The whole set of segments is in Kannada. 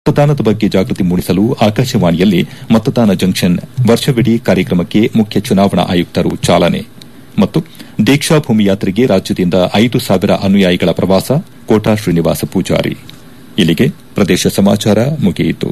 ಮತದಾನದ ಬಗ್ಗೆ ಜಾಗೃತಿ ಮೂಡಿಸಲು ಆಕಾಶವಾಣಿಯಲ್ಲಿ ಮತದಾನ ಜಂಕ್ಷನ್ ವರ್ಷವಿಡೀ ಕಾರ್ಯಕ್ರಮಕ್ಕೆ ಮುಖ್ಯ ಚುನಾವಣಾ ಆಯುಕ್ತರು ಚಾಲನೆ ಮತ್ತು ದೀಕ್ಷಾಭೂಮಿ ಯಾತ್ರೆಗೆ ರಾಜ್ಯದಿಂದ ಐದು ಸಾವಿರ ಅನುಯಾಯಿಗಳ ಪ್ರವಾಸ ಕೋಟಾ ಶ್ರೀನಿವಾಸ ಪೂಜಾರಿ ಇಲ್ಲಿಗೆ ಪ್ರದೇಶ ಸಮಾಚಾರ ಮುಗಿಯಿತು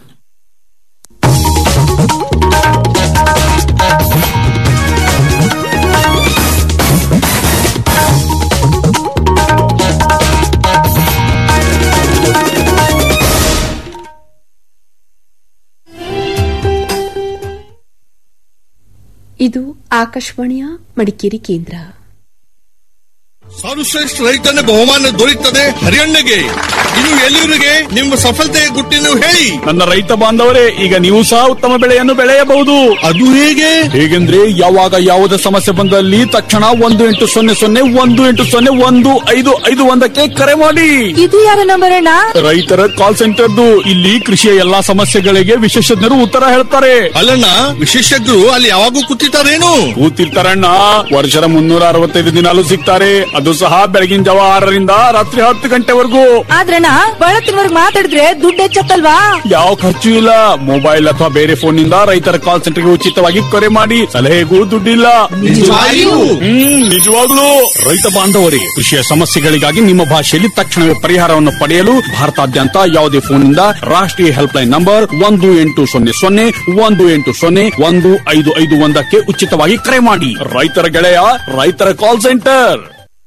ಇದು ಆಕಾಶವಾಣಿಯ ಮಡಿಕೇರಿ ಕೇಂದ್ರ ಸರ್ವಶ್ರೇಷ್ಠ ರೈತನ ಬಹುಮಾನ ದೊರೆಯುತ್ತದೆ ಹರಿಯಣ್ಣಗೆ ಇನ್ನು ಎಲ್ಲಿವರಿಗೆ ನಿಮ್ಮ ಸಫಲತೆಯ ಗುಟ್ಟಿನ ಹೇಳಿ ನನ್ನ ರೈತ ಬಾಂಧವರೇ ಈಗ ನೀವು ಸಹ ಉತ್ತಮ ಬೆಳೆಯನ್ನು ಬೆಳೆಯಬಹುದು ಅದು ಹೇಗೆ ಹೇಗೆಂದ್ರೆ ಯಾವಾಗ ಯಾವುದೇ ಸಮಸ್ಯೆ ಬಂದಲ್ಲಿ ತಕ್ಷಣ ಒಂದು ಎಂಟು ಸೊನ್ನೆ ಸೊನ್ನೆ ಒಂದು ಎಂಟು ಸೊನ್ನೆ ಒಂದು ಐದು ಐದು ಒಂದಕ್ಕೆ ಕರೆ ಮಾಡಿ ಇದು ಯಾರ ನಂಬರ್ ಅಣ್ಣ ರೈತರ ಕಾಲ್ ಸೆಂಟರ್ದು ಇಲ್ಲಿ ಕೃಷಿಯ ಎಲ್ಲಾ ಸಮಸ್ಯೆಗಳಿಗೆ ವಿಶೇಷಜ್ಞರು ಉತ್ತರ ಹೇಳ್ತಾರೆ ಅಲ್ಲಣ್ಣ ವಿಶೇಷಜ್ಞರು ಅಲ್ಲಿ ಯಾವಾಗೂ ಕೂತಿರ್ತಾರೇನು ಕೂತಿರ್ತಾರಣ್ಣ ವರ್ಷದ ಮುನ್ನೂರ ಅರವತ್ತೈದು ದಿನಾಲು ಸಿಗ್ತಾರೆ ಅದು ಸಹ ಬೆಳಗಿನ ಜಾವ ಆರರಿಂದ ರಾತ್ರಿ ಹತ್ತು ಗಂಟೆವರೆಗೂ ಆದ್ರಣ್ಣ ಬಳತ್ತಿನವರ್ಗ್ ಮಾತಾಡಿದ್ರೆ ದುಡ್ಡು ಹೆಚ್ಚತ್ತಲ್ವಾ ಯಾವ ಖರ್ಚು ಇಲ್ಲ ಮೊಬೈಲ್ ಅಥವಾ ಬೇರೆ ಫೋನ್ ನಿಂದ ರೈತರ ಕಾಲ್ ಸೆಂಟರ್ಗೆ ಉಚಿತವಾಗಿ ಕರೆ ಮಾಡಿ ಸಲಹೆಗೂ ದುಡ್ಡಿಲ್ಲ ನಿಜವಾಗಿಯೂ? ಹ್ಮ್ ನಿಜವಾಗ್ಲೂ ರೈತ ಬಾಂಧವರೇ ಕೃಷಿಯ ಸಮಸ್ಯೆಗಳಿಗಾಗಿ ನಿಮ್ಮ ಭಾಷೆಯಲ್ಲಿ ತಕ್ಷಣವೇ ಪರಿಹಾರವನ್ನು ಪಡೆಯಲು ಭಾರತಾದ್ಯಂತ ಯಾವುದೇ ಫೋನ್ ನಿಂದ ರಾಷ್ಟ್ರೀಯ ಹೆಲ್ಪ್ ಲೈನ್ ನಂಬರ್ ಒಂದು ಎಂಟು ಸೊನ್ನೆ ಸೊನ್ನೆ ಒಂದು ಎಂಟು ಸೊನ್ನೆ ಒಂದು ಐದು ಐದು ಒಂದಕ್ಕೆ ಉಚಿತವಾಗಿ ಕರೆ ಮಾಡಿ ರೈತರ ಗೆಳೆಯ ರೈತರ ಕಾಲ್ ಸೆಂಟರ್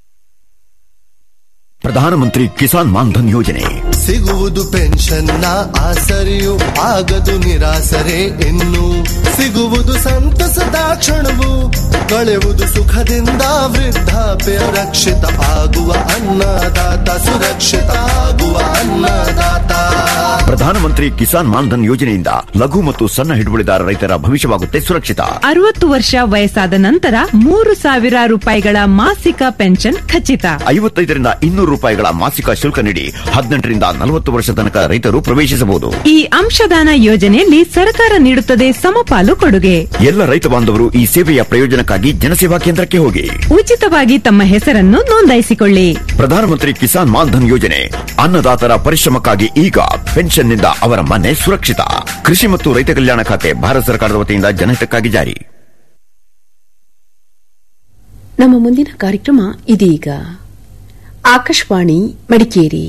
ಪ್ರಧಾನಮಂತ್ರಿ ಕಿಸಾನ್ ಮಾನ್ಧನ್ ಯೋಜನೆ ಸಿಗುವುದು ಪೆನ್ಷನ್ನ ಆಸರೆಯು ಆಗದು ನಿರಾಸರೆ ಇನ್ನು ಸಿಗುವುದು ಸಂತಸದ ಕ್ಷಣವು ಕಳೆಯುವುದು ಸುಖದಿಂದ ವೃದ್ಧಾಪ್ಯ ರಕ್ಷಿತ ಆಗುವ ಅನ್ನದಾತ ಸುರಕ್ಷಿತ ಆಗುವ ಅನ್ನದಾತ ಪ್ರಧಾನಮಂತ್ರಿ ಕಿಸಾನ್ ಮಾನ್ಧನ್ ಯೋಜನೆಯಿಂದ ಲಘು ಮತ್ತು ಸಣ್ಣ ಹಿಡುವಳಿದಾರ ರೈತರ ಭವಿಷ್ಯವಾಗುತ್ತೆ ಸುರಕ್ಷಿತ ಅರವತ್ತು ವರ್ಷ ವಯಸ್ಸಾದ ನಂತರ ಮೂರು ಸಾವಿರ ರೂಪಾಯಿಗಳ ಮಾಸಿಕ ಪೆನ್ಷನ್ ಖಚಿತ ಐವತ್ತೈದರಿಂದ ಇನ್ನೂರು ರೂಪಾಯಿಗಳ ಮಾಸಿಕ ಶುಲ್ಕ ನೀಡಿ ಹದಿನೆಂಟರಿಂದ ನಲವತ್ತು ವರ್ಷ ತನಕ ರೈತರು ಪ್ರವೇಶಿಸಬಹುದು ಈ ಅಂಶದಾನ ಯೋಜನೆಯಲ್ಲಿ ಸರ್ಕಾರ ನೀಡುತ್ತದೆ ಸಮಪಾಲು ಕೊಡುಗೆ ಎಲ್ಲ ರೈತ ಬಾಂಧವರು ಈ ಸೇವೆಯ ಪ್ರಯೋಜನಕ್ಕಾಗಿ ಜನಸೇವಾ ಕೇಂದ್ರಕ್ಕೆ ಹೋಗಿ ಉಚಿತವಾಗಿ ತಮ್ಮ ಹೆಸರನ್ನು ನೋಂದಾಯಿಸಿಕೊಳ್ಳಿ ಪ್ರಧಾನಮಂತ್ರಿ ಕಿಸಾನ್ ಮಾನ್ಧನ್ ಯೋಜನೆ ಅನ್ನದಾತರ ಪರಿಶ್ರಮಕ್ಕಾಗಿ ಈಗ ಪೆನ್ಷನ್ನಿಂದ ಅವರ ಮನೆ ಸುರಕ್ಷಿತ ಕೃಷಿ ಮತ್ತು ರೈತ ಕಲ್ಯಾಣ ಖಾತೆ ಭಾರತ ಸರ್ಕಾರದ ವತಿಯಿಂದ ಜನಹಿತಕ್ಕಾಗಿ ಜಾರಿ ನಮ್ಮ ಮುಂದಿನ ಕಾರ್ಯಕ್ರಮ ಇದೀಗ ಆಕಾಶವಾಣಿ ಮಡಿಕೇರಿ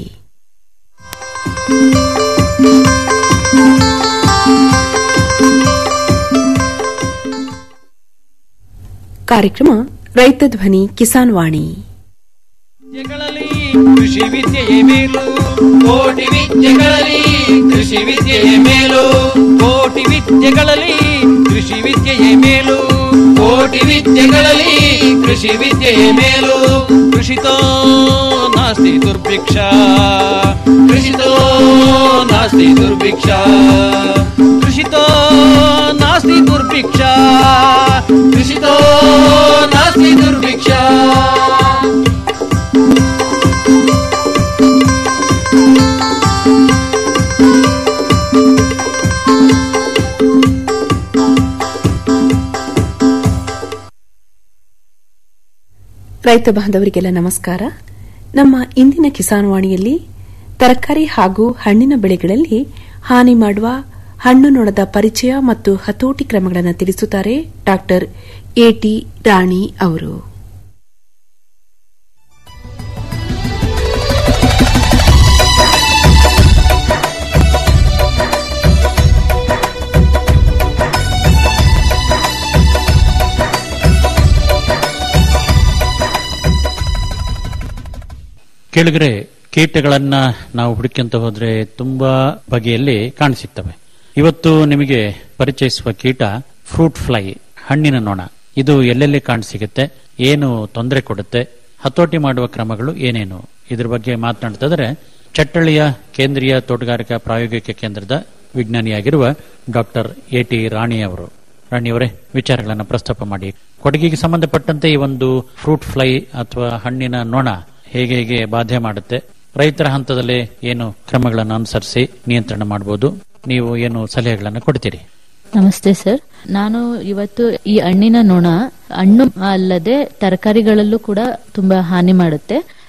ಕಾರ್ಯಕ್ರಮ ರೈತ ಧ್ವನಿ ಕಿಸಾನ್ ವಾಣಿ ವಿದ್ಯೆಗಳಲ್ಲಿ ಕೃಷಿ ವಿದ್ಯೆಯೇ ಮೇಲು ಕೋಟಿ ವಿದ್ಯೆಗಳಲ್ಲಿ ಕೃಷಿ ವಿದ್ಯೆಯೇ ಮೇಲು ಕೋಟಿ ವಿದ್ಯೆಗಳಲ್ಲಿ ಕೃಷಿ ವಿದ್ಯೆಯೇ ಮೇಲು ಕೋಟಿ ವಿದ್ಯೆಗಳಲ್ಲಿ ಕೃಷಿ ವಿದ್ಯೆಯೇ ಮೇಲು ಕೃಷಿತೋ ನಾಸ್ತಿ ದುರ್ಭಿಕ್ಷ ಕೃಷಿತೋ ನಾಸ್ತಿ ದುರ್ಭಿಕ್ಷ ಕೃಷಿತೋ ನಾಸ್ತಿ ದುರ್ಭಿಕ್ಷ ಕೃಷಿತೋ ನಾಸ್ತಿ ದುರ್ಭಿಕ್ಷ ರೈತ ಬಾಂಧವರಿಗೆಲ್ಲ ನಮಸ್ಕಾರ ನಮ್ಮ ಇಂದಿನ ಕಿಸಾನ್ ವಾಣಿಯಲ್ಲಿ ತರಕಾರಿ ಹಾಗೂ ಹಣ್ಣಿನ ಬೆಳೆಗಳಲ್ಲಿ ಹಾನಿ ಮಾಡುವ ಹಣ್ಣು ನೊಣದ ಪರಿಚಯ ಮತ್ತು ಹತೋಟಿ ಕ್ರಮಗಳನ್ನು ತಿಳಿಸುತ್ತಾರೆ ಡಾಕ್ಟರ್ ಎಟಿ ರಾಣಿ ಅವರು ಕೆಳಗರೆ ಕೀಟಗಳನ್ನ ನಾವು ಹುಡುಕ್ಯಂತ ಹೋದ್ರೆ ತುಂಬಾ ಬಗೆಯಲ್ಲಿ ಕಾಣಿಸುತ್ತವೆ ಇವತ್ತು ನಿಮಗೆ ಪರಿಚಯಿಸುವ ಕೀಟ ಫ್ರೂಟ್ ಫ್ಲೈ ಹಣ್ಣಿನ ನೊಣ ಇದು ಎಲ್ಲೆಲ್ಲಿ ಕಾಣಸಿಗುತ್ತೆ ಏನು ತೊಂದರೆ ಕೊಡುತ್ತೆ ಹತೋಟಿ ಮಾಡುವ ಕ್ರಮಗಳು ಏನೇನು ಇದ್ರ ಬಗ್ಗೆ ಮಾತನಾಡ್ತಿದ್ರೆ ಚಟ್ಟಳ್ಳಿಯ ಕೇಂದ್ರೀಯ ತೋಟಗಾರಿಕಾ ಪ್ರಾಯೋಗಿಕ ಕೇಂದ್ರದ ವಿಜ್ಞಾನಿಯಾಗಿರುವ ಡಾಕ್ಟರ್ ಎ ಟಿ ರಾಣಿ ಅವರು ರಾಣಿಯವರೇ ವಿಚಾರಗಳನ್ನು ಪ್ರಸ್ತಾಪ ಮಾಡಿ ಕೊಡಗಿಗೆ ಸಂಬಂಧಪಟ್ಟಂತೆ ಈ ಒಂದು ಫ್ರೂಟ್ ಫ್ಲೈ ಅಥವಾ ಹಣ್ಣಿನ ನೊಣ ಹೇಗೆ ಹೇಗೆ ಬಾಧೆ ಮಾಡುತ್ತೆ ರೈತರ ಹಂತದಲ್ಲಿ ಏನು ಕ್ರಮಗಳನ್ನು ಅನುಸರಿಸಿ ನಿಯಂತ್ರಣ ಮಾಡಬಹುದು ನೀವು ಏನು ಸಲಹೆಗಳನ್ನು ಕೊಡ್ತೀರಿ ನಮಸ್ತೆ ಸರ್ ನಾನು ಇವತ್ತು ಈ ಹಣ್ಣಿನ ನೊಣ ಹಣ್ಣು ಅಲ್ಲದೆ ತರಕಾರಿಗಳಲ್ಲೂ ಕೂಡ ತುಂಬಾ ಹಾನಿ ಮಾಡುತ್ತೆ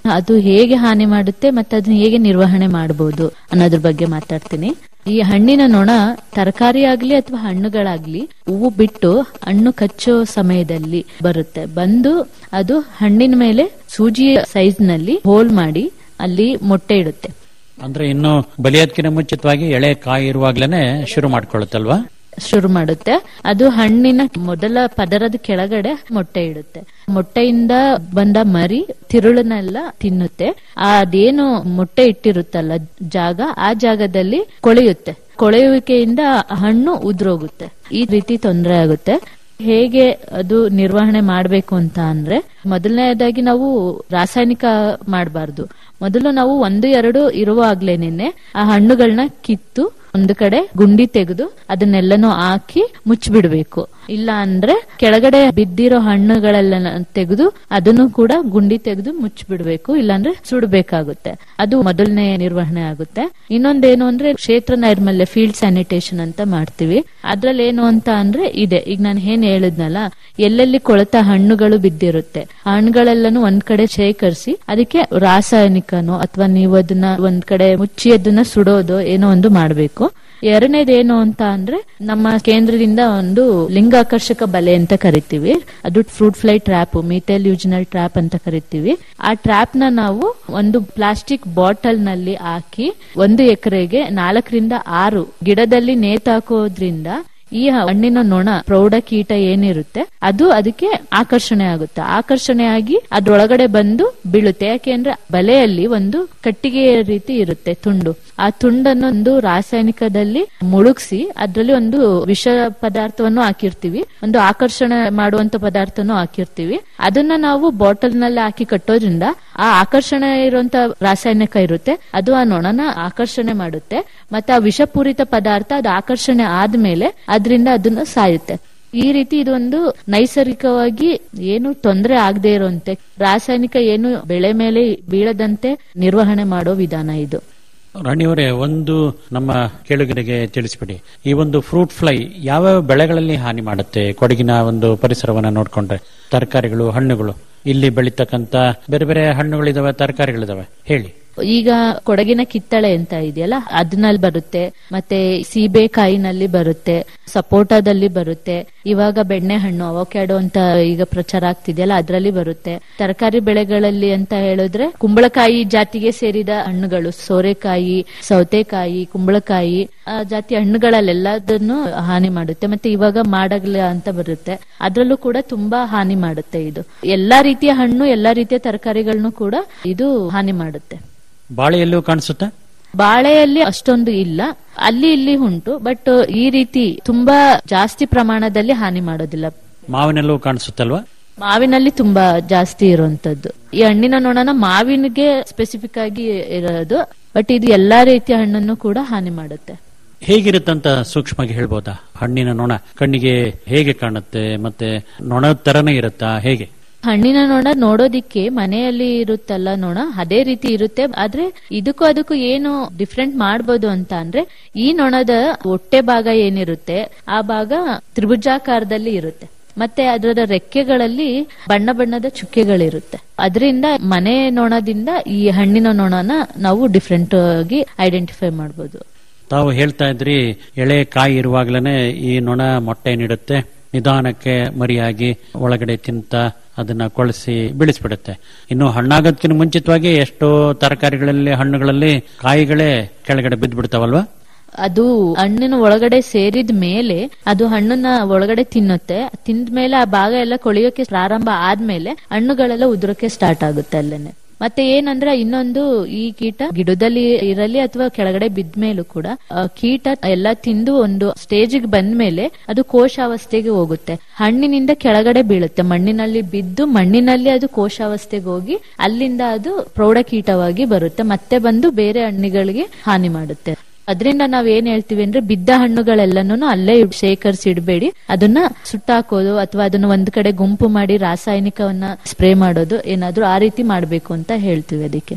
ಅದು ಹೇಗೆ ಹಾನಿ ಮಾಡುತ್ತೆ ಮತ್ತೆ ಅದನ್ನ ಹೇಗೆ ನಿರ್ವಹಣೆ ಮಾಡಬಹುದು ಅನ್ನೋದ್ರ ಬಗ್ಗೆ ಮಾತಾಡ್ತೀನಿ ಈ ಹಣ್ಣಿನ ನೊಣ ತರಕಾರಿ ಆಗ್ಲಿ ಅಥವಾ ಹಣ್ಣುಗಳಾಗ್ಲಿ ಹೂವು ಬಿಟ್ಟು ಹಣ್ಣು ಕಚ್ಚೋ ಸಮಯದಲ್ಲಿ ಬರುತ್ತೆ ಬಂದು ಅದು ಹಣ್ಣಿನ ಮೇಲೆ ಸೂಜಿ ಸೈಜ್ ನಲ್ಲಿ ಹೋಲ್ ಮಾಡಿ ಅಲ್ಲಿ ಮೊಟ್ಟೆ ಇಡುತ್ತೆ ಅಂದ್ರೆ ಇನ್ನು ಬಲಿಯೋದಕ್ಕಿಂತ ಮುಂಚಿತವಾಗಿ ಎಳೆ ಕಾಯಿ ಇರುವಾಗ್ಲೇನೆ ಶುರು ಮಾಡ್ಕೊಳ್ಳುತ್ತಲ್ವಾ ಶುರು ಮಾಡುತ್ತೆ ಅದು ಹಣ್ಣಿನ ಮೊದಲ ಪದರದ ಕೆಳಗಡೆ ಮೊಟ್ಟೆ ಇಡುತ್ತೆ ಮೊಟ್ಟೆಯಿಂದ ಬಂದ ಮರಿ ತಿರುಳನ್ನೆಲ್ಲ ತಿನ್ನುತ್ತೆ ಆ ಅದೇನು ಮೊಟ್ಟೆ ಇಟ್ಟಿರುತ್ತಲ್ಲ ಜಾಗ ಆ ಜಾಗದಲ್ಲಿ ಕೊಳೆಯುತ್ತೆ ಕೊಳೆಯುವಿಕೆಯಿಂದ ಹಣ್ಣು ಉದ್ರೋಗುತ್ತೆ ಈ ರೀತಿ ತೊಂದರೆ ಆಗುತ್ತೆ ಹೇಗೆ ಅದು ನಿರ್ವಹಣೆ ಮಾಡಬೇಕು ಅಂತ ಅಂದ್ರೆ ಮೊದಲನೇದಾಗಿ ನಾವು ರಾಸಾಯನಿಕ ಮಾಡಬಾರ್ದು ಮೊದಲು ನಾವು ಒಂದು ಎರಡು ಇರುವಾಗ್ಲೇನೆ ಆ ಹಣ್ಣುಗಳನ್ನ ಕಿತ್ತು ಒಂದು ಕಡೆ ಗುಂಡಿ ತೆಗೆದು ಅದನ್ನೆಲ್ಲನೂ ಹಾಕಿ ಮುಚ್ಚಿಬಿಡ್ಬೇಕು ಇಲ್ಲ ಅಂದ್ರೆ ಕೆಳಗಡೆ ಬಿದ್ದಿರೋ ಹಣ್ಣುಗಳೆಲ್ಲ ತೆಗೆದು ಅದನ್ನು ಕೂಡ ಗುಂಡಿ ತೆಗೆದು ಮುಚ್ಚಿಬಿಡ್ಬೇಕು ಇಲ್ಲಾಂದ್ರೆ ಸುಡಬೇಕಾಗುತ್ತೆ ಅದು ಮೊದಲನೇ ನಿರ್ವಹಣೆ ಆಗುತ್ತೆ ಇನ್ನೊಂದೇನು ಅಂದ್ರೆ ಕ್ಷೇತ್ರ ನೈರ್ಮಲ್ಯ ಫೀಲ್ಡ್ ಸ್ಯಾನಿಟೇಷನ್ ಅಂತ ಮಾಡ್ತೀವಿ ಅದ್ರಲ್ಲಿ ಏನು ಅಂತ ಅಂದ್ರೆ ಇದೆ ಈಗ ನಾನು ಏನ್ ಹೇಳಿದ್ನಲ್ಲ ಎಲ್ಲೆಲ್ಲಿ ಕೊಳೆತ ಹಣ್ಣುಗಳು ಬಿದ್ದಿರುತ್ತೆ ಆ ಹಣ್ಣುಗಳೆಲ್ಲನೂ ಒಂದ್ ಕಡೆ ಶೇಖರಿಸಿ ಅದಕ್ಕೆ ರಾಸಾಯನಿಕನೋ ಅಥವಾ ನೀವು ಅದನ್ನ ಒಂದ್ ಕಡೆ ಮುಚ್ಚಿ ಅದನ್ನ ಸುಡೋದು ಏನೋ ಒಂದು ಮಾಡ್ಬೇಕು ಎರಡನೇದೇನು ಅಂತ ಅಂದ್ರೆ ನಮ್ಮ ಕೇಂದ್ರದಿಂದ ಒಂದು ಲಿಂಗಾಕರ್ಷಕ ಬಲೆ ಅಂತ ಕರಿತೀವಿ ಅದು fruit fly trap methyl eugenol trap ಅಂತ ಕರಿತೀವಿ ಆ ಟ್ರ್ಯಾಪ್ ನ ನಾವು ಒಂದು ಪ್ಲಾಸ್ಟಿಕ್ ಬಾಟಲ್ ನಲ್ಲಿ ಹಾಕಿ ಒಂದು ಎಕರೆಗೆ ನಾಲ್ಕರಿಂದ ಆರು ಗಿಡದಲ್ಲಿ ನೇತಾಕೋದ್ರಿಂದ ಈ ಹಣ್ಣಿನ ನೊಣ ಪ್ರೌಢ ಕೀಟ ಏನಿರುತ್ತೆ ಅದು ಅದಕ್ಕೆ ಆಕರ್ಷಣೆ ಆಗುತ್ತೆ ಆಕರ್ಷಣೆ ಆಗಿ ಅದ್ರೊಳಗಡೆ ಬಂದು ಬೀಳುತ್ತೆ ಯಾಕೆಂದ್ರೆ ಬಲೆಯಲ್ಲಿ ಒಂದು ಕಟ್ಟಿಗೆ ರೀತಿ ಇರುತ್ತೆ ತುಂಡು ಆ ತುಂಡನ್ನು ಒಂದು ರಾಸಾಯನಿಕದಲ್ಲಿ ಮುಳುಗಿಸಿ ಅದ್ರಲ್ಲಿ ಒಂದು ವಿಷ ಪದಾರ್ಥವನ್ನು ಹಾಕಿರ್ತೀವಿ ಒಂದು ಆಕರ್ಷಣೆ ಮಾಡುವಂತ ಪದಾರ್ಥನೂ ಹಾಕಿರ್ತೀವಿ ಅದನ್ನ ನಾವು ಬಾಟಲ್ ನಲ್ಲಿ ಹಾಕಿ ಕಟ್ಟೋದ್ರಿಂದ ಆ ಆಕರ್ಷಣೆ ಇರುವಂತ ರಾಸಾಯನಿಕ ಇರುತ್ತೆ ಅದು ಆ ನೊಣನ ಆಕರ್ಷಣೆ ಮಾಡುತ್ತೆ ಮತ್ತೆ ಆ ವಿಷಪೂರಿತ ಪದಾರ್ಥ ಅದು ಆಕರ್ಷಣೆ ಆದ್ಮೇಲೆ ಅದರಿಂದ ಅದನ್ನ ಸಾಯುತ್ತೆ ಈ ರೀತಿ ಇದೊಂದು ನೈಸರ್ಗಿಕವಾಗಿ ಏನು ತೊಂದರೆ ಆಗದೆ ಇರುವಂತೆ ರಾಸಾಯನಿಕ ಏನು ಬೆಳೆ ಮೇಲೆ ಬೀಳದಂತೆ ನಿರ್ವಹಣೆ ಮಾಡೋ ವಿಧಾನ ಇದು ರಾಣಿಯವರೇ ಒಂದು ನಮ್ಮ ಕೇಳುಗರಿಗೆ ತಿಳಿಸ್ಬಿಡಿ ಈ ಒಂದು ಫ್ರೂಟ್ ಫ್ಲೈ ಯಾವ ಬೆಳೆಗಳಲ್ಲಿ ಹಾನಿ ಮಾಡುತ್ತೆ ಕೊಡಗಿನ ಒಂದು ಪರಿಸರವನ್ನ ನೋಡ್ಕೊಂಡ್ರೆ ತರಕಾರಿಗಳು ಹಣ್ಣುಗಳು ಇಲ್ಲಿ ಬೆಳೀತಕ್ಕಂತ ಬೇರೆ ಬೇರೆ ಹಣ್ಣುಗಳಿದಾವೆ ತರಕಾರಿಗಳಿದಾವೆ ಹೇಳಿ ಈಗ ಕೊಡಗಿನ ಕಿತ್ತಳೆ ಅಂತ ಇದೆಯಲ್ಲ ಅದ್ರಲ್ಲಿ ಬರುತ್ತೆ ಮತ್ತೆ ಸೀಬೆಕಾಯಿನಲ್ಲಿ ಬರುತ್ತೆ ಸಪೋಟಾದಲ್ಲಿ ಬರುತ್ತೆ ಇವಾಗ ಬೆಣ್ಣೆ ಹಣ್ಣು ಅವಕ್ಯಾಡೋ ಅಂತ ಈಗ ಪ್ರಚಾರ ಆಗ್ತಿದೆಯಲ್ಲ ಅದ್ರಲ್ಲಿ ಬರುತ್ತೆ ತರಕಾರಿ ಬೆಳೆಗಳಲ್ಲಿ ಅಂತ ಹೇಳಿದ್ರೆ ಕುಂಬಳಕಾಯಿ ಜಾತಿಗೆ ಸೇರಿದ ಹಣ್ಣುಗಳು ಸೋರೆಕಾಯಿ ಸೌತೆಕಾಯಿ ಕುಂಬಳಕಾಯಿ ಆ ಜಾತಿ ಹಣ್ಣುಗಳಲ್ಲೆಲ್ಲದನ್ನು ಹಾನಿ ಮಾಡುತ್ತೆ ಮತ್ತೆ ಇವಾಗ ಮಾಡಗ್ಲ ಅಂತ ಬರುತ್ತೆ ಅದ್ರಲ್ಲೂ ಕೂಡ ತುಂಬಾ ಹಾನಿ ಮಾಡುತ್ತೆ ಇದು ಎಲ್ಲಾ ರೀತಿಯ ಹಣ್ಣು ಎಲ್ಲಾ ರೀತಿಯ ತರಕಾರಿಗಳನ್ನು ಕೂಡ ಇದು ಹಾನಿ ಮಾಡುತ್ತೆ ಬಾಳೆಯಲ್ಲೂ ಕಾಣಿಸುತ್ತೆ ಬಾಳೆಯಲ್ಲಿ ಅಷ್ಟೊಂದು ಇಲ್ಲ ಅಲ್ಲಿ ಇಲ್ಲಿ ಉಂಟು ಬಟ್ ಈ ರೀತಿ ತುಂಬಾ ಜಾಸ್ತಿ ಪ್ರಮಾಣದಲ್ಲಿ ಹಾನಿ ಮಾಡೋದಿಲ್ಲ ಮಾವಿನಲ್ಲೂ ಕಾಣಿಸುತ್ತಲ್ವಾ ಮಾವಿನಲ್ಲಿ ತುಂಬಾ ಜಾಸ್ತಿ ಇರುವಂತದ್ದು ಈ ಹಣ್ಣಿನ ನೊಣನ ಮಾವಿನಿಗೆ ಸ್ಪೆಸಿಫಿಕ್ ಆಗಿ ಇರೋದು ಬಟ್ ಇದು ಎಲ್ಲಾ ರೀತಿಯ ಹಣ್ಣನ್ನು ಕೂಡ ಹಾನಿ ಮಾಡುತ್ತೆ ಹೇಗಿರುತ್ತಂತ ಸೂಕ್ಷ್ಮವಾಗಿ ಹೇಳ್ಬೋದಾ ಹಣ್ಣಿನ ನೊಣ ಕಣ್ಣಿಗೆ ಹೇಗೆ ಕಾಣುತ್ತೆ ಮತ್ತೆ ನೊಣ ತರನೇ ಇರುತ್ತಾ ಹೇಗೆ ಹಣ್ಣಿನ ನೊಣ ನೋಡೋದಿಕ್ಕೆ ಮನೆಯಲ್ಲಿ ಇರುತ್ತಲ್ಲ ನೊಣ ಅದೇ ರೀತಿ ಇರುತ್ತೆ ಆದ್ರೆ ಇದಕ್ಕೂ ಅದಕ್ಕೂ ಏನು ಡಿಫ್ರೆಂಟ್ ಮಾಡ್ಬೋದು ಅಂತ ಅಂದ್ರೆ ಈ ನೊಣದ ಹೊಟ್ಟೆ ಭಾಗ ಏನಿರುತ್ತೆ ಆ ಭಾಗ ತ್ರಿಭುಜಾಕಾರದಲ್ಲಿ ಇರುತ್ತೆ ಮತ್ತೆ ಅದರ ರೆಕ್ಕೆಗಳಲ್ಲಿ ಬಣ್ಣ ಬಣ್ಣದ ಚುಕ್ಕೆಗಳಿರುತ್ತೆ ಅದರಿಂದ ಮನೆ ನೊಣದಿಂದ ಈ ಹಣ್ಣಿನ ನೊಣನ ನಾವು ಡಿಫ್ರೆಂಟ್ ಆಗಿ ಐಡೆಂಟಿಫೈ ಮಾಡಬಹುದು ತಾವು ಹೇಳ್ತಾ ಇದ್ರಿ ಎಳೆ ಕಾಯಿ ಇರುವಾಗ್ಲೇನೆ ಈ ನೊಣ ಮೊಟ್ಟೆ ನೀಡುತ್ತೆ ನಿಧಾನಕ್ಕೆ ಮರಿಯಾಗಿ ಒಳಗಡೆ ತಿಂತ ಅದನ್ನ ಕೊಳಸಿ ಬೆಳೆಸ್ಬಿಡುತ್ತೆ ಇನ್ನು ಹಣ್ಣಾಗೋದಕ್ಕಿಂತ ಮುಂಚಿತವಾಗಿ ಎಷ್ಟೋ ತರಕಾರಿಗಳಲ್ಲಿ ಹಣ್ಣುಗಳಲ್ಲಿ ಕಾಯಿಗಳೇ ಕೆಳಗಡೆ ಬಿದ್ದು ಬಿಡ್ತಾವಲ್ವಾ ಅದು ಹಣ್ಣಿನ ಒಳಗಡೆ ಸೇರಿದ ಮೇಲೆ ಅದು ಹಣ್ಣನ್ನ ಒಳಗಡೆ ತಿನ್ನುತ್ತೆ ತಿಂದ ಮೇಲೆ ಆ ಭಾಗ ಎಲ್ಲ ಕೊಳೆಯೋಕೆ ಪ್ರಾರಂಭ ಆದ್ಮೇಲೆ ಹಣ್ಣುಗಳೆಲ್ಲ ಉದುರಕ್ಕೆ ಸ್ಟಾರ್ಟ್ ಆಗುತ್ತೆ ಅಲ್ಲೇನೆ ಮತ್ತೆ ಏನಂದ್ರೆ ಇನ್ನೊಂದು ಈ ಕೀಟ ಗಿಡದಲ್ಲಿ ಇರಲಿ ಅಥವಾ ಕೆಳಗಡೆ ಬಿದ್ಮೇಲೂ ಕೂಡ ಆ ಕೀಟ ಎಲ್ಲ ತಿಂದು ಒಂದು ಸ್ಟೇಜಿಗೆ ಬಂದ್ಮೇಲೆ ಅದು ಕೋಶಾವಸ್ಥೆಗೆ ಹೋಗುತ್ತೆ ಹಣ್ಣಿನಿಂದ ಕೆಳಗಡೆ ಬೀಳುತ್ತೆ ಮಣ್ಣಿನಲ್ಲಿ ಬಿದ್ದು ಮಣ್ಣಿನಲ್ಲಿ ಅದು ಕೋಶಾವಸ್ಥೆಗೆ ಹೋಗಿ ಅಲ್ಲಿಂದ ಅದು ಪ್ರೌಢಕೀಟವಾಗಿ ಬರುತ್ತೆ ಮತ್ತೆ ಬಂದು ಬೇರೆ ಹಣ್ಣಿಗಳಿಗೆ ಹಾನಿ ಮಾಡುತ್ತೆ ಅದರಿಂದ ನಾವ್ ಏನ್ ಹೇಳ್ತೀವಿ ಅಂದ್ರೆ ಬಿದ್ದ ಹಣ್ಣುಗಳೆಲ್ಲನೂ ಅಲ್ಲೇ ಶೇಖರಿಸಿ ಇಡಬೇಡಿ ಅದನ್ನ ಸುಟ್ಟಾಕೋದು ಅಥವಾ ಅದನ್ನ ಒಂದ್ ಕಡೆ ಗುಂಪು ಮಾಡಿ ರಾಸಾಯನಿಕವನ್ನ ಸ್ಪ್ರೇ ಮಾಡೋದು ಏನಾದ್ರೂ ಆ ರೀತಿ ಮಾಡ್ಬೇಕು ಅಂತ ಹೇಳ್ತೀವಿ ಅದಕ್ಕೆ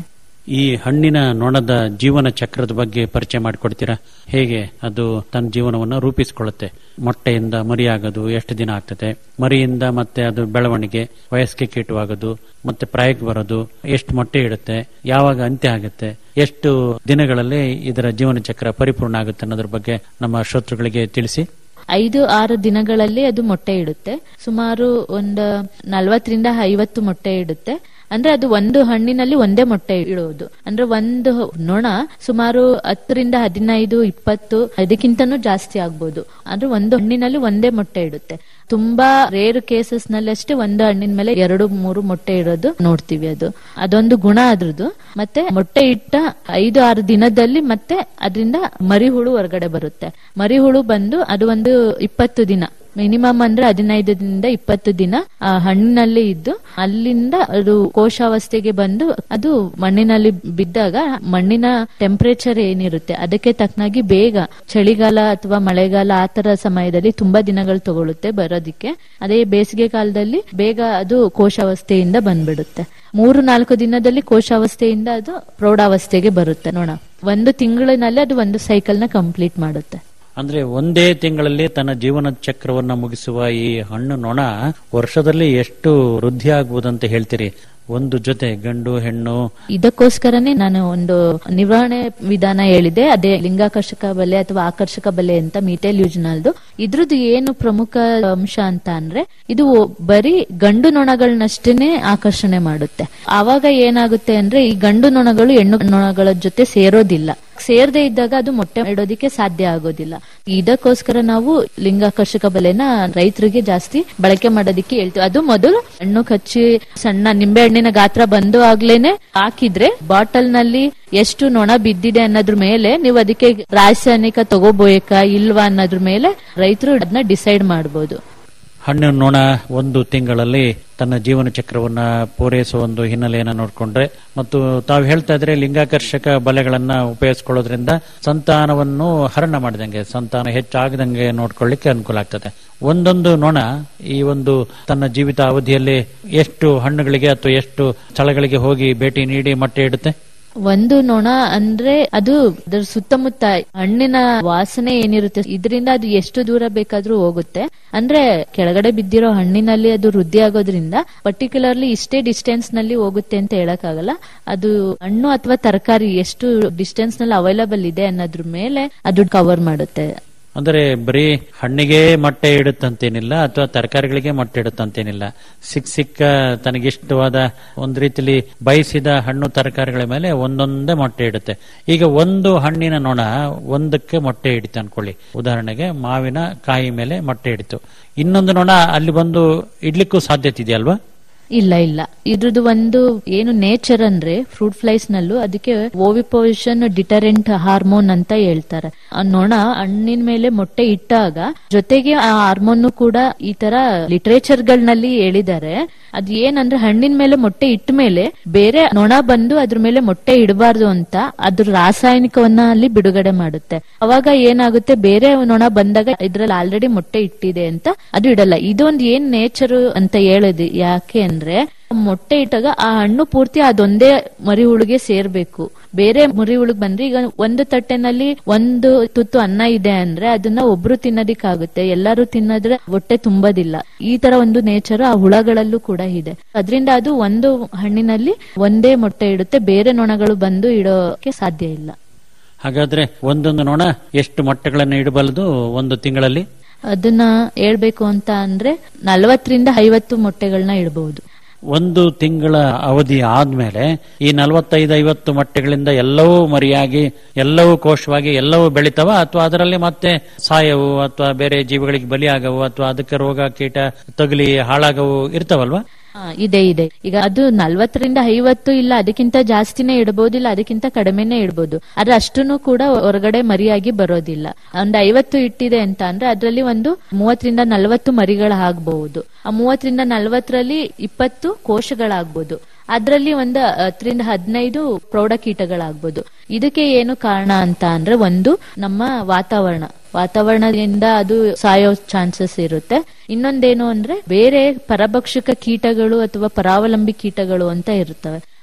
ಈ ಹಣ್ಣಿನ ನೊಣದ ಜೀವನ ಚಕ್ರದ ಬಗ್ಗೆ ಪರಿಚಯ ಮಾಡಿಕೊಡ್ತೀರಾ ಹೇಗೆ ಅದು ತನ್ನ ಜೀವನವನ್ನು ರೂಪಿಸಿಕೊಳ್ಳುತ್ತೆ ಮೊಟ್ಟೆಯಿಂದ ಮರಿಯಾಗೋದು ಎಷ್ಟು ದಿನ ಆಗ್ತದೆ ಮರಿಯಿಂದ ಮತ್ತೆ ಅದು ಬೆಳವಣಿಗೆ ವಯಸ್ಸಿಗೆ ಕೀಟವಾಗೋದು ಮತ್ತೆ ಪ್ರಾಯಕ್ಕೆ ಬರೋದು ಎಷ್ಟು ಮೊಟ್ಟೆ ಇಡುತ್ತೆ ಯಾವಾಗ ಅಂತ್ಯ ಆಗುತ್ತೆ ಎಷ್ಟು ದಿನಗಳಲ್ಲಿ ಇದರ ಜೀವನ ಚಕ್ರ ಪರಿಪೂರ್ಣ ಆಗುತ್ತೆ ಅನ್ನೋದ್ರ ಬಗ್ಗೆ ನಮ್ಮ ಶ್ರೋತೃಗಳಿಗೆ ತಿಳಿಸಿ ಐದು ಆರು ದಿನಗಳಲ್ಲಿ ಅದು ಮೊಟ್ಟೆ ಇಡುತ್ತೆ ಸುಮಾರು ಒಂದು ನಲ್ವತ್ತರಿಂದ ಐವತ್ತು ಮೊಟ್ಟೆ ಇಡುತ್ತೆ ಅಂದ್ರೆ ಅದು ಒಂದು ಹಣ್ಣಿನಲ್ಲಿ ಒಂದೇ ಮೊಟ್ಟೆ ಇಡುವುದು ಅಂದ್ರೆ ಒಂದು ನೊಣ ಸುಮಾರು ಹತ್ತರಿಂದ ಹದಿನೈದು ಇಪ್ಪತ್ತು ಅದಕ್ಕಿಂತನೂ ಜಾಸ್ತಿ ಆಗ್ಬೋದು ಅಂದ್ರೆ ಒಂದು ಹಣ್ಣಿನಲ್ಲಿ ಒಂದೇ ಮೊಟ್ಟೆ ಇಡುತ್ತೆ ತುಂಬಾ ರೇರ್ ಕೇಸಸ್ ನಲ್ಲಿ ಅಷ್ಟೇ ಒಂದು ಹಣ್ಣಿನ ಮೇಲೆ ಎರಡು ಮೂರು ಮೊಟ್ಟೆ ಇಡೋದು ನೋಡ್ತೀವಿ ಅದು ಅದೊಂದು ಗುಣ ಅದ್ರದ್ದು ಮತ್ತೆ ಮೊಟ್ಟೆ ಇಟ್ಟ ಐದು ಆರು ದಿನದಲ್ಲಿ ಮತ್ತೆ ಅದರಿಂದ ಮರಿಹುಳು ಹೊರಗಡೆ ಬರುತ್ತೆ ಮರಿಹುಳು ಬಂದು ಅದು ಒಂದು ಇಪ್ಪತ್ತು ದಿನ ಮಿನಿಮಮ್ ಅಂದ್ರೆ ಹದಿನೈದರಿಂದ ಇಪ್ಪತ್ತು ದಿನ ಆ ಹಣ್ಣಿನಲ್ಲಿ ಇದ್ದು ಅಲ್ಲಿಂದ ಅದು ಕೋಶಾವಸ್ಥೆಗೆ ಬಂದು ಅದು ಮಣ್ಣಿನಲ್ಲಿ ಬಿದ್ದಾಗ ಮಣ್ಣಿನ ಟೆಂಪರೇಚರ್ ಏನಿರುತ್ತೆ ಅದಕ್ಕೆ ತಕ್ಕನಾಗಿ ಬೇಗ ಚಳಿಗಾಲ ಅಥವಾ ಮಳೆಗಾಲ ಆ ತರ ಸಮಯದಲ್ಲಿ ತುಂಬಾ ದಿನಗಳು ತಗೊಳುತ್ತೆ ಬರೋದಿಕ್ಕೆ ಅದೇ ಬೇಸಿಗೆ ಕಾಲದಲ್ಲಿ ಬೇಗ ಅದು ಕೋಶಾವಸ್ಥೆಯಿಂದ ಬಂದ್ಬಿಡುತ್ತೆ ಮೂರು ನಾಲ್ಕು ದಿನದಲ್ಲಿ ಕೋಶಾವಸ್ಥೆಯಿಂದ ಅದು ಪ್ರೌಢಾವಸ್ಥೆಗೆ ಬರುತ್ತೆ ನೋಡ ಒಂದು ತಿಂಗಳಿನಲ್ಲಿ ಅದು ಒಂದು ಸೈಕಲ್ ನ ಕಂಪ್ಲೀಟ್ ಮಾಡುತ್ತೆ ಅಂದ್ರೆ ಒಂದೇ ತಿಂಗಳಲ್ಲಿ ತನ್ನ ಜೀವನ ಚಕ್ರವನ್ನ ಮುಗಿಸುವ ಈ ಹಣ್ಣು ನೊಣ ವರ್ಷದಲ್ಲಿ ಎಷ್ಟು ವೃದ್ಧಿ ಆಗ್ಬೋದಂತ ಹೇಳ್ತೀರಿ ಒಂದು ಜೊತೆ ಗಂಡು ಹೆಣ್ಣು ಇದಕ್ಕೋಸ್ಕರನೇ ನಾನು ಒಂದು ನಿರ್ವಹಣೆ ವಿಧಾನ ಹೇಳಿದೆ ಅದೇ ಲಿಂಗಾಕರ್ಷಕ ಬಲೆ ಅಥವಾ ಆಕರ್ಷಕ ಬಲೆ ಅಂತ ಮೀಟೇಲ್ ಯೂಜ್ನಲ್ದು ಇದ್ರದ್ದು ಏನು ಪ್ರಮುಖ ಅಂಶ ಅಂತ ಅಂದ್ರೆ ಇದು ಬರೀ ಗಂಡು ನೊಣಗಳನ್ನಷ್ಟೇನೆ ಆಕರ್ಷಣೆ ಮಾಡುತ್ತೆ ಆವಾಗ ಏನಾಗುತ್ತೆ ಅಂದ್ರೆ ಈ ಗಂಡು ನೊಣಗಳು ಹೆಣ್ಣು ನೊಣಗಳ ಜೊತೆ ಸೇರೋದಿಲ್ಲ ಸೇರದೆ ಇದ್ದಾಗ ಅದು ಮೊಟ್ಟೆ ಇಡೋದಿಕ್ಕೆ ಸಾಧ್ಯ ಆಗೋದಿಲ್ಲ ಇದಕ್ಕೋಸ್ಕರ ನಾವು ಲಿಂಗಾಕರ್ಷಕ ಬಲೆನ ರೈತರಿಗೆ ಜಾಸ್ತಿ ಬಳಕೆ ಮಾಡೋದಿಕ್ಕೆ ಹೇಳ್ತೀವಿ ಅದು ಮೊದಲು ಹಣ್ಣು ಕಚ್ಚಿ ಸಣ್ಣ ನಿಂಬೆ ಹಣ್ಣಿನ ಗಾತ್ರ ಬಂದು ಆಗ್ಲೇನೆ ಹಾಕಿದ್ರೆ ಬಾಟಲ್ ನಲ್ಲಿ ಎಷ್ಟು ನೊಣ ಬಿದ್ದಿದೆ ಅನ್ನೋದ್ರ ಮೇಲೆ ನೀವು ಅದಕ್ಕೆ ರಾಸಾಯನಿಕ ತಗೋಬೋಯಕ ಇಲ್ವಾ ಅನ್ನೋದ್ರ ಮೇಲೆ ರೈತರು ಅದನ್ನ ಡಿಸೈಡ್ ಮಾಡಬಹುದು ಹಣ್ಣು ನೊಣ ಒಂದು ತಿಂಗಳಲ್ಲಿ ತನ್ನ ಜೀವನ ಚಕ್ರವನ್ನ ಪೂರೈಸುವ ಒಂದು ಹಿನ್ನೆಲೆಯನ್ನ ನೋಡಿಕೊಂಡ್ರೆ ಮತ್ತು ತಾವು ಹೇಳ್ತಾ ಇದ್ರೆ ಲಿಂಗಾಕರ್ಷಕ ಬಲೆಗಳನ್ನ ಉಪಯೋಗಿಸ್ಕೊಳ್ಳೋದ್ರಿಂದ ಸಂತಾನವನ್ನು ಹರಣ ಮಾಡಿದಂಗೆ ಸಂತಾನ ಹೆಚ್ಚಾಗದಂಗೆ ನೋಡ್ಕೊಳ್ಳಿಕ್ಕೆ ಅನುಕೂಲ ಆಗ್ತದೆ ಒಂದೊಂದು ನೊಣ ಈ ಒಂದು ತನ್ನ ಜೀವಿತ ಅವಧಿಯಲ್ಲಿ ಎಷ್ಟು ಹಣ್ಣುಗಳಿಗೆ ಅಥವಾ ಎಷ್ಟು ಸ್ಥಳಗಳಿಗೆ ಹೋಗಿ ಭೇಟಿ ನೀಡಿ ಮೊಟ್ಟೆ ಇಡುತ್ತೆ ಒಂದು ನೊಣ ಅಂದ್ರೆ ಅದು ಅದರ ಸುತ್ತಮುತ್ತ ಹಣ್ಣಿನ ವಾಸನೆ ಏನಿರುತ್ತೆ ಇದರಿಂದ ಅದು ಎಷ್ಟು ದೂರ ಬೇಕಾದ್ರೂ ಹೋಗುತ್ತೆ ಅಂದ್ರೆ ಕೆಳಗಡೆ ಬಿದ್ದಿರೋ ಹಣ್ಣಿನಲ್ಲಿ ಅದು ವೃದ್ಧಿ ಆಗೋದ್ರಿಂದ ಪರ್ಟಿಕ್ಯುಲರ್ಲಿ ಇಷ್ಟೇ ಡಿಸ್ಟೆನ್ಸ್ ನಲ್ಲಿ ಹೋಗುತ್ತೆ ಅಂತ ಹೇಳಕ್ಕಾಗಲ್ಲ ಅದು ಹಣ್ಣು ಅಥವಾ ತರಕಾರಿ ಎಷ್ಟು ಡಿಸ್ಟೆನ್ಸ್ ನಲ್ಲಿ ಅವೈಲಬಲ್ ಇದೆ ಅನ್ನೋದ್ರ ಮೇಲೆ ಅದು ಕವರ್ ಮಾಡುತ್ತೆ ಅಂದರೆ ಬರೀ ಹಣ್ಣಿಗೆ ಮೊಟ್ಟೆ ಇಡುತ್ತಂತೇನಿಲ್ಲ ಅಥವಾ ತರಕಾರಿಗಳಿಗೆ ಮೊಟ್ಟೆ ಇಡುತ್ತಂತೇನಿಲ್ಲ ಸಿಕ್ಕ ಸಿಕ್ಕ ತನಗಿಷ್ಟವಾದ ಒಂದು ರೀತಿಲಿ ಬಯಸಿದ ಹಣ್ಣು ತರಕಾರಿಗಳ ಮೇಲೆ ಒಂದೊಂದೇ ಮೊಟ್ಟೆ ಇಡುತ್ತೆ ಈಗ ಒಂದು ಹಣ್ಣಿನ ನೊಣ ಒಂದಕ್ಕೆ ಮೊಟ್ಟೆ ಇಡಿತು ಅನ್ಕೊಳ್ಳಿ ಉದಾಹರಣೆಗೆ ಮಾವಿನ ಕಾಯಿ ಮೇಲೆ ಮೊಟ್ಟೆ ಇಡಿತು ಇನ್ನೊಂದು ನೊಣ ಅಲ್ಲಿ ಬಂದು ಇಡ್ಲಿಕ್ಕೂ ಸಾಧ್ಯತೆ ಇದೆಯಲ್ವಾ ಇಲ್ಲ ಇಲ್ಲ ಇದ್ರದ್ದು ಒಂದು ಏನು ನೇಚರ್ ಅಂದ್ರೆ ಫ್ರೂಟ್ ಫ್ಲೈಸ್ ನಲ್ಲೂ ಅದಕ್ಕೆ ಓವಿಪೋಷನ್ ಡಿಟರೆಂಟ್ ಹಾರ್ಮೋನ್ ಅಂತ ಹೇಳ್ತಾರೆ ಆ ನೊಣ ಹಣ್ಣಿನ ಮೇಲೆ ಮೊಟ್ಟೆ ಇಟ್ಟಾಗ ಜೊತೆಗೆ ಆ ಹಾರ್ಮೋನ್ ಕೂಡ ಈ ತರ ಲಿಟರೇಚರ್ ಗಳಲ್ಲಿ ಹೇಳಿದ್ದಾರೆ ಅದ್ ಏನಂದ್ರೆ ಹಣ್ಣಿನ ಮೇಲೆ ಮೊಟ್ಟೆ ಇಟ್ಟ ಮೇಲೆ ಬೇರೆ ನೊಣ ಬಂದು ಅದ್ರ ಮೇಲೆ ಮೊಟ್ಟೆ ಇಡಬಾರ್ದು ಅಂತ ಅದ್ರ ರಾಸಾಯನಿಕವನ್ನ ಅಲ್ಲಿ ಬಿಡುಗಡೆ ಮಾಡುತ್ತೆ ಅವಾಗ ಏನಾಗುತ್ತೆ ಬೇರೆ ನೊಣ ಬಂದಾಗ ಇದ್ರಲ್ಲಿ ಆಲ್ರೆಡಿ ಮೊಟ್ಟೆ ಇಟ್ಟಿದೆ ಅಂತ ಅದು ಇಡಲ್ಲ ಇದೊಂದು ಏನ್ ನೇಚರ್ ಅಂತ ಹೇಳೋದು ಯಾಕೆ ಅಂದ್ರೆ ಮೊಟ್ಟೆ ಇಟ್ಟಾಗ ಆ ಹಣ್ಣು ಪೂರ್ತಿ ಅದೊಂದೇ ಮರಿ ಹುಳುಗೆ ಸೇರ್ಬೇಕು ಬೇರೆ ಮರಿ ಹುಳುಗ್ ಬಂದ್ರೆ ಈಗ ಒಂದು ತಟ್ಟೆನಲ್ಲಿ ಒಂದು ತುತ್ತು ಅನ್ನ ಇದೆ ಅಂದ್ರೆ ಅದನ್ನ ಒಬ್ರು ತಿನ್ನೋದಿಕ್ಕಾಗುತ್ತೆ ಎಲ್ಲರೂ ತಿನ್ನೋದ್ರೆ ಹೊಟ್ಟೆ ತುಂಬದಿಲ್ಲ ಈ ತರ ಒಂದು ನೇಚರ್ ಆ ಹುಳಗಳಲ್ಲೂ ಕೂಡ ಇದೆ ಅದರಿಂದ ಅದು ಒಂದು ಹಣ್ಣಿನಲ್ಲಿ ಒಂದೇ ಮೊಟ್ಟೆ ಇಡುತ್ತೆ ಬೇರೆ ನೊಣಗಳು ಬಂದು ಇಡೋಕೆ ಸಾಧ್ಯ ಇಲ್ಲ ಹಾಗಾದ್ರೆ ಒಂದೊಂದು ನೊಣ ಎಷ್ಟು ಮೊಟ್ಟೆಗಳನ್ನು ಇಡಬಲ್ಲದು ಒಂದು ತಿಂಗಳಲ್ಲಿ ಅದನ್ನ ಹೇಳ್ಬೇಕು ಅಂತ ಅಂದ್ರೆ ನಲವತ್ತರಿಂದ ಐವತ್ತು ಮೊಟ್ಟೆಗಳನ್ನ ಇಡಬಹುದು ಒಂದು ತಿಂಗಳ ಅವಧಿ ಆದ್ಮೇಲೆ ಈ ನಲವತ್ತೈದು ಐವತ್ತು ಮೊಟ್ಟೆಗಳಿಂದ ಎಲ್ಲವೂ ಮರಿಯಾಗಿ ಎಲ್ಲವೂ ಕೋಶವಾಗಿ ಎಲ್ಲವೂ ಬೆಳಿತಾವ ಅಥವಾ ಅದರಲ್ಲಿ ಮತ್ತೆ ಸಾಯವು ಅಥವಾ ಬೇರೆ ಜೀವಿಗಳಿಗೆ ಬಲಿಯಾಗವು ಅಥವಾ ಅದಕ್ಕೆ ರೋಗ ಕೀಟ ತಗುಲಿ ಹಾಳಾಗವು ಇರ್ತಾವಲ್ವಾ ಆ, ಇದೆ ಇದೆ ಈಗ ಅದು ನಲ್ವತ್ತರಿಂದ ಐವತ್ತು ಇಲ್ಲ ಅದಕ್ಕಿಂತ ಜಾಸ್ತಿನೇ ಇಡಬಹುದು ಇಲ್ಲ ಅದಕ್ಕಿಂತ ಕಡಿಮೆನೆ ಇಡಬಹುದು ಆದ್ರೆ ಅಷ್ಟನ್ನು ಕೂಡ ಹೊರಗಡೆ ಮರಿಯಾಗಿ ಬರೋದಿಲ್ಲ ಒಂದು ಐವತ್ತು ಇಟ್ಟಿದೆ ಅಂತ ಅಂದ್ರೆ ಅದರಲ್ಲಿ ಒಂದು ಮೂವತ್ತರಿಂದ ನಲವತ್ತು ಮರಿಗಳಾಗಬಹುದು ಆ ಮೂವತ್ತರಿಂದ ನಲವತ್ತರಲ್ಲಿ ಇಪ್ಪತ್ತು ಕೋಶಗಳಾಗ್ಬೋದು ಅದರಲ್ಲಿ ಒಂದು ಹತ್ತರಿಂದ ಹದಿನೈದು ಪ್ರೌಢಕೀಟಗಳಾಗ್ಬೋದು ಇದಕ್ಕೆ ಏನು ಕಾರಣ ಅಂತ ಅಂದ್ರೆ ಒಂದು ನಮ್ಮ ವಾತಾವರಣ ವಾತಾವರಣದಿಂದ ಅದು ಸಾಯೋ ಚಾನ್ಸಸ್ ಇರುತ್ತೆ ಇನ್ನೊಂದೇನು ಅಂದ್ರೆ ಬೇರೆ ಪರಭಕ್ಷಕ ಕೀಟಗಳು ಅಥವಾ ಪರಾವಲಂಬಿ ಕೀಟಗಳು ಅಂತ ಇರ್ತವೆ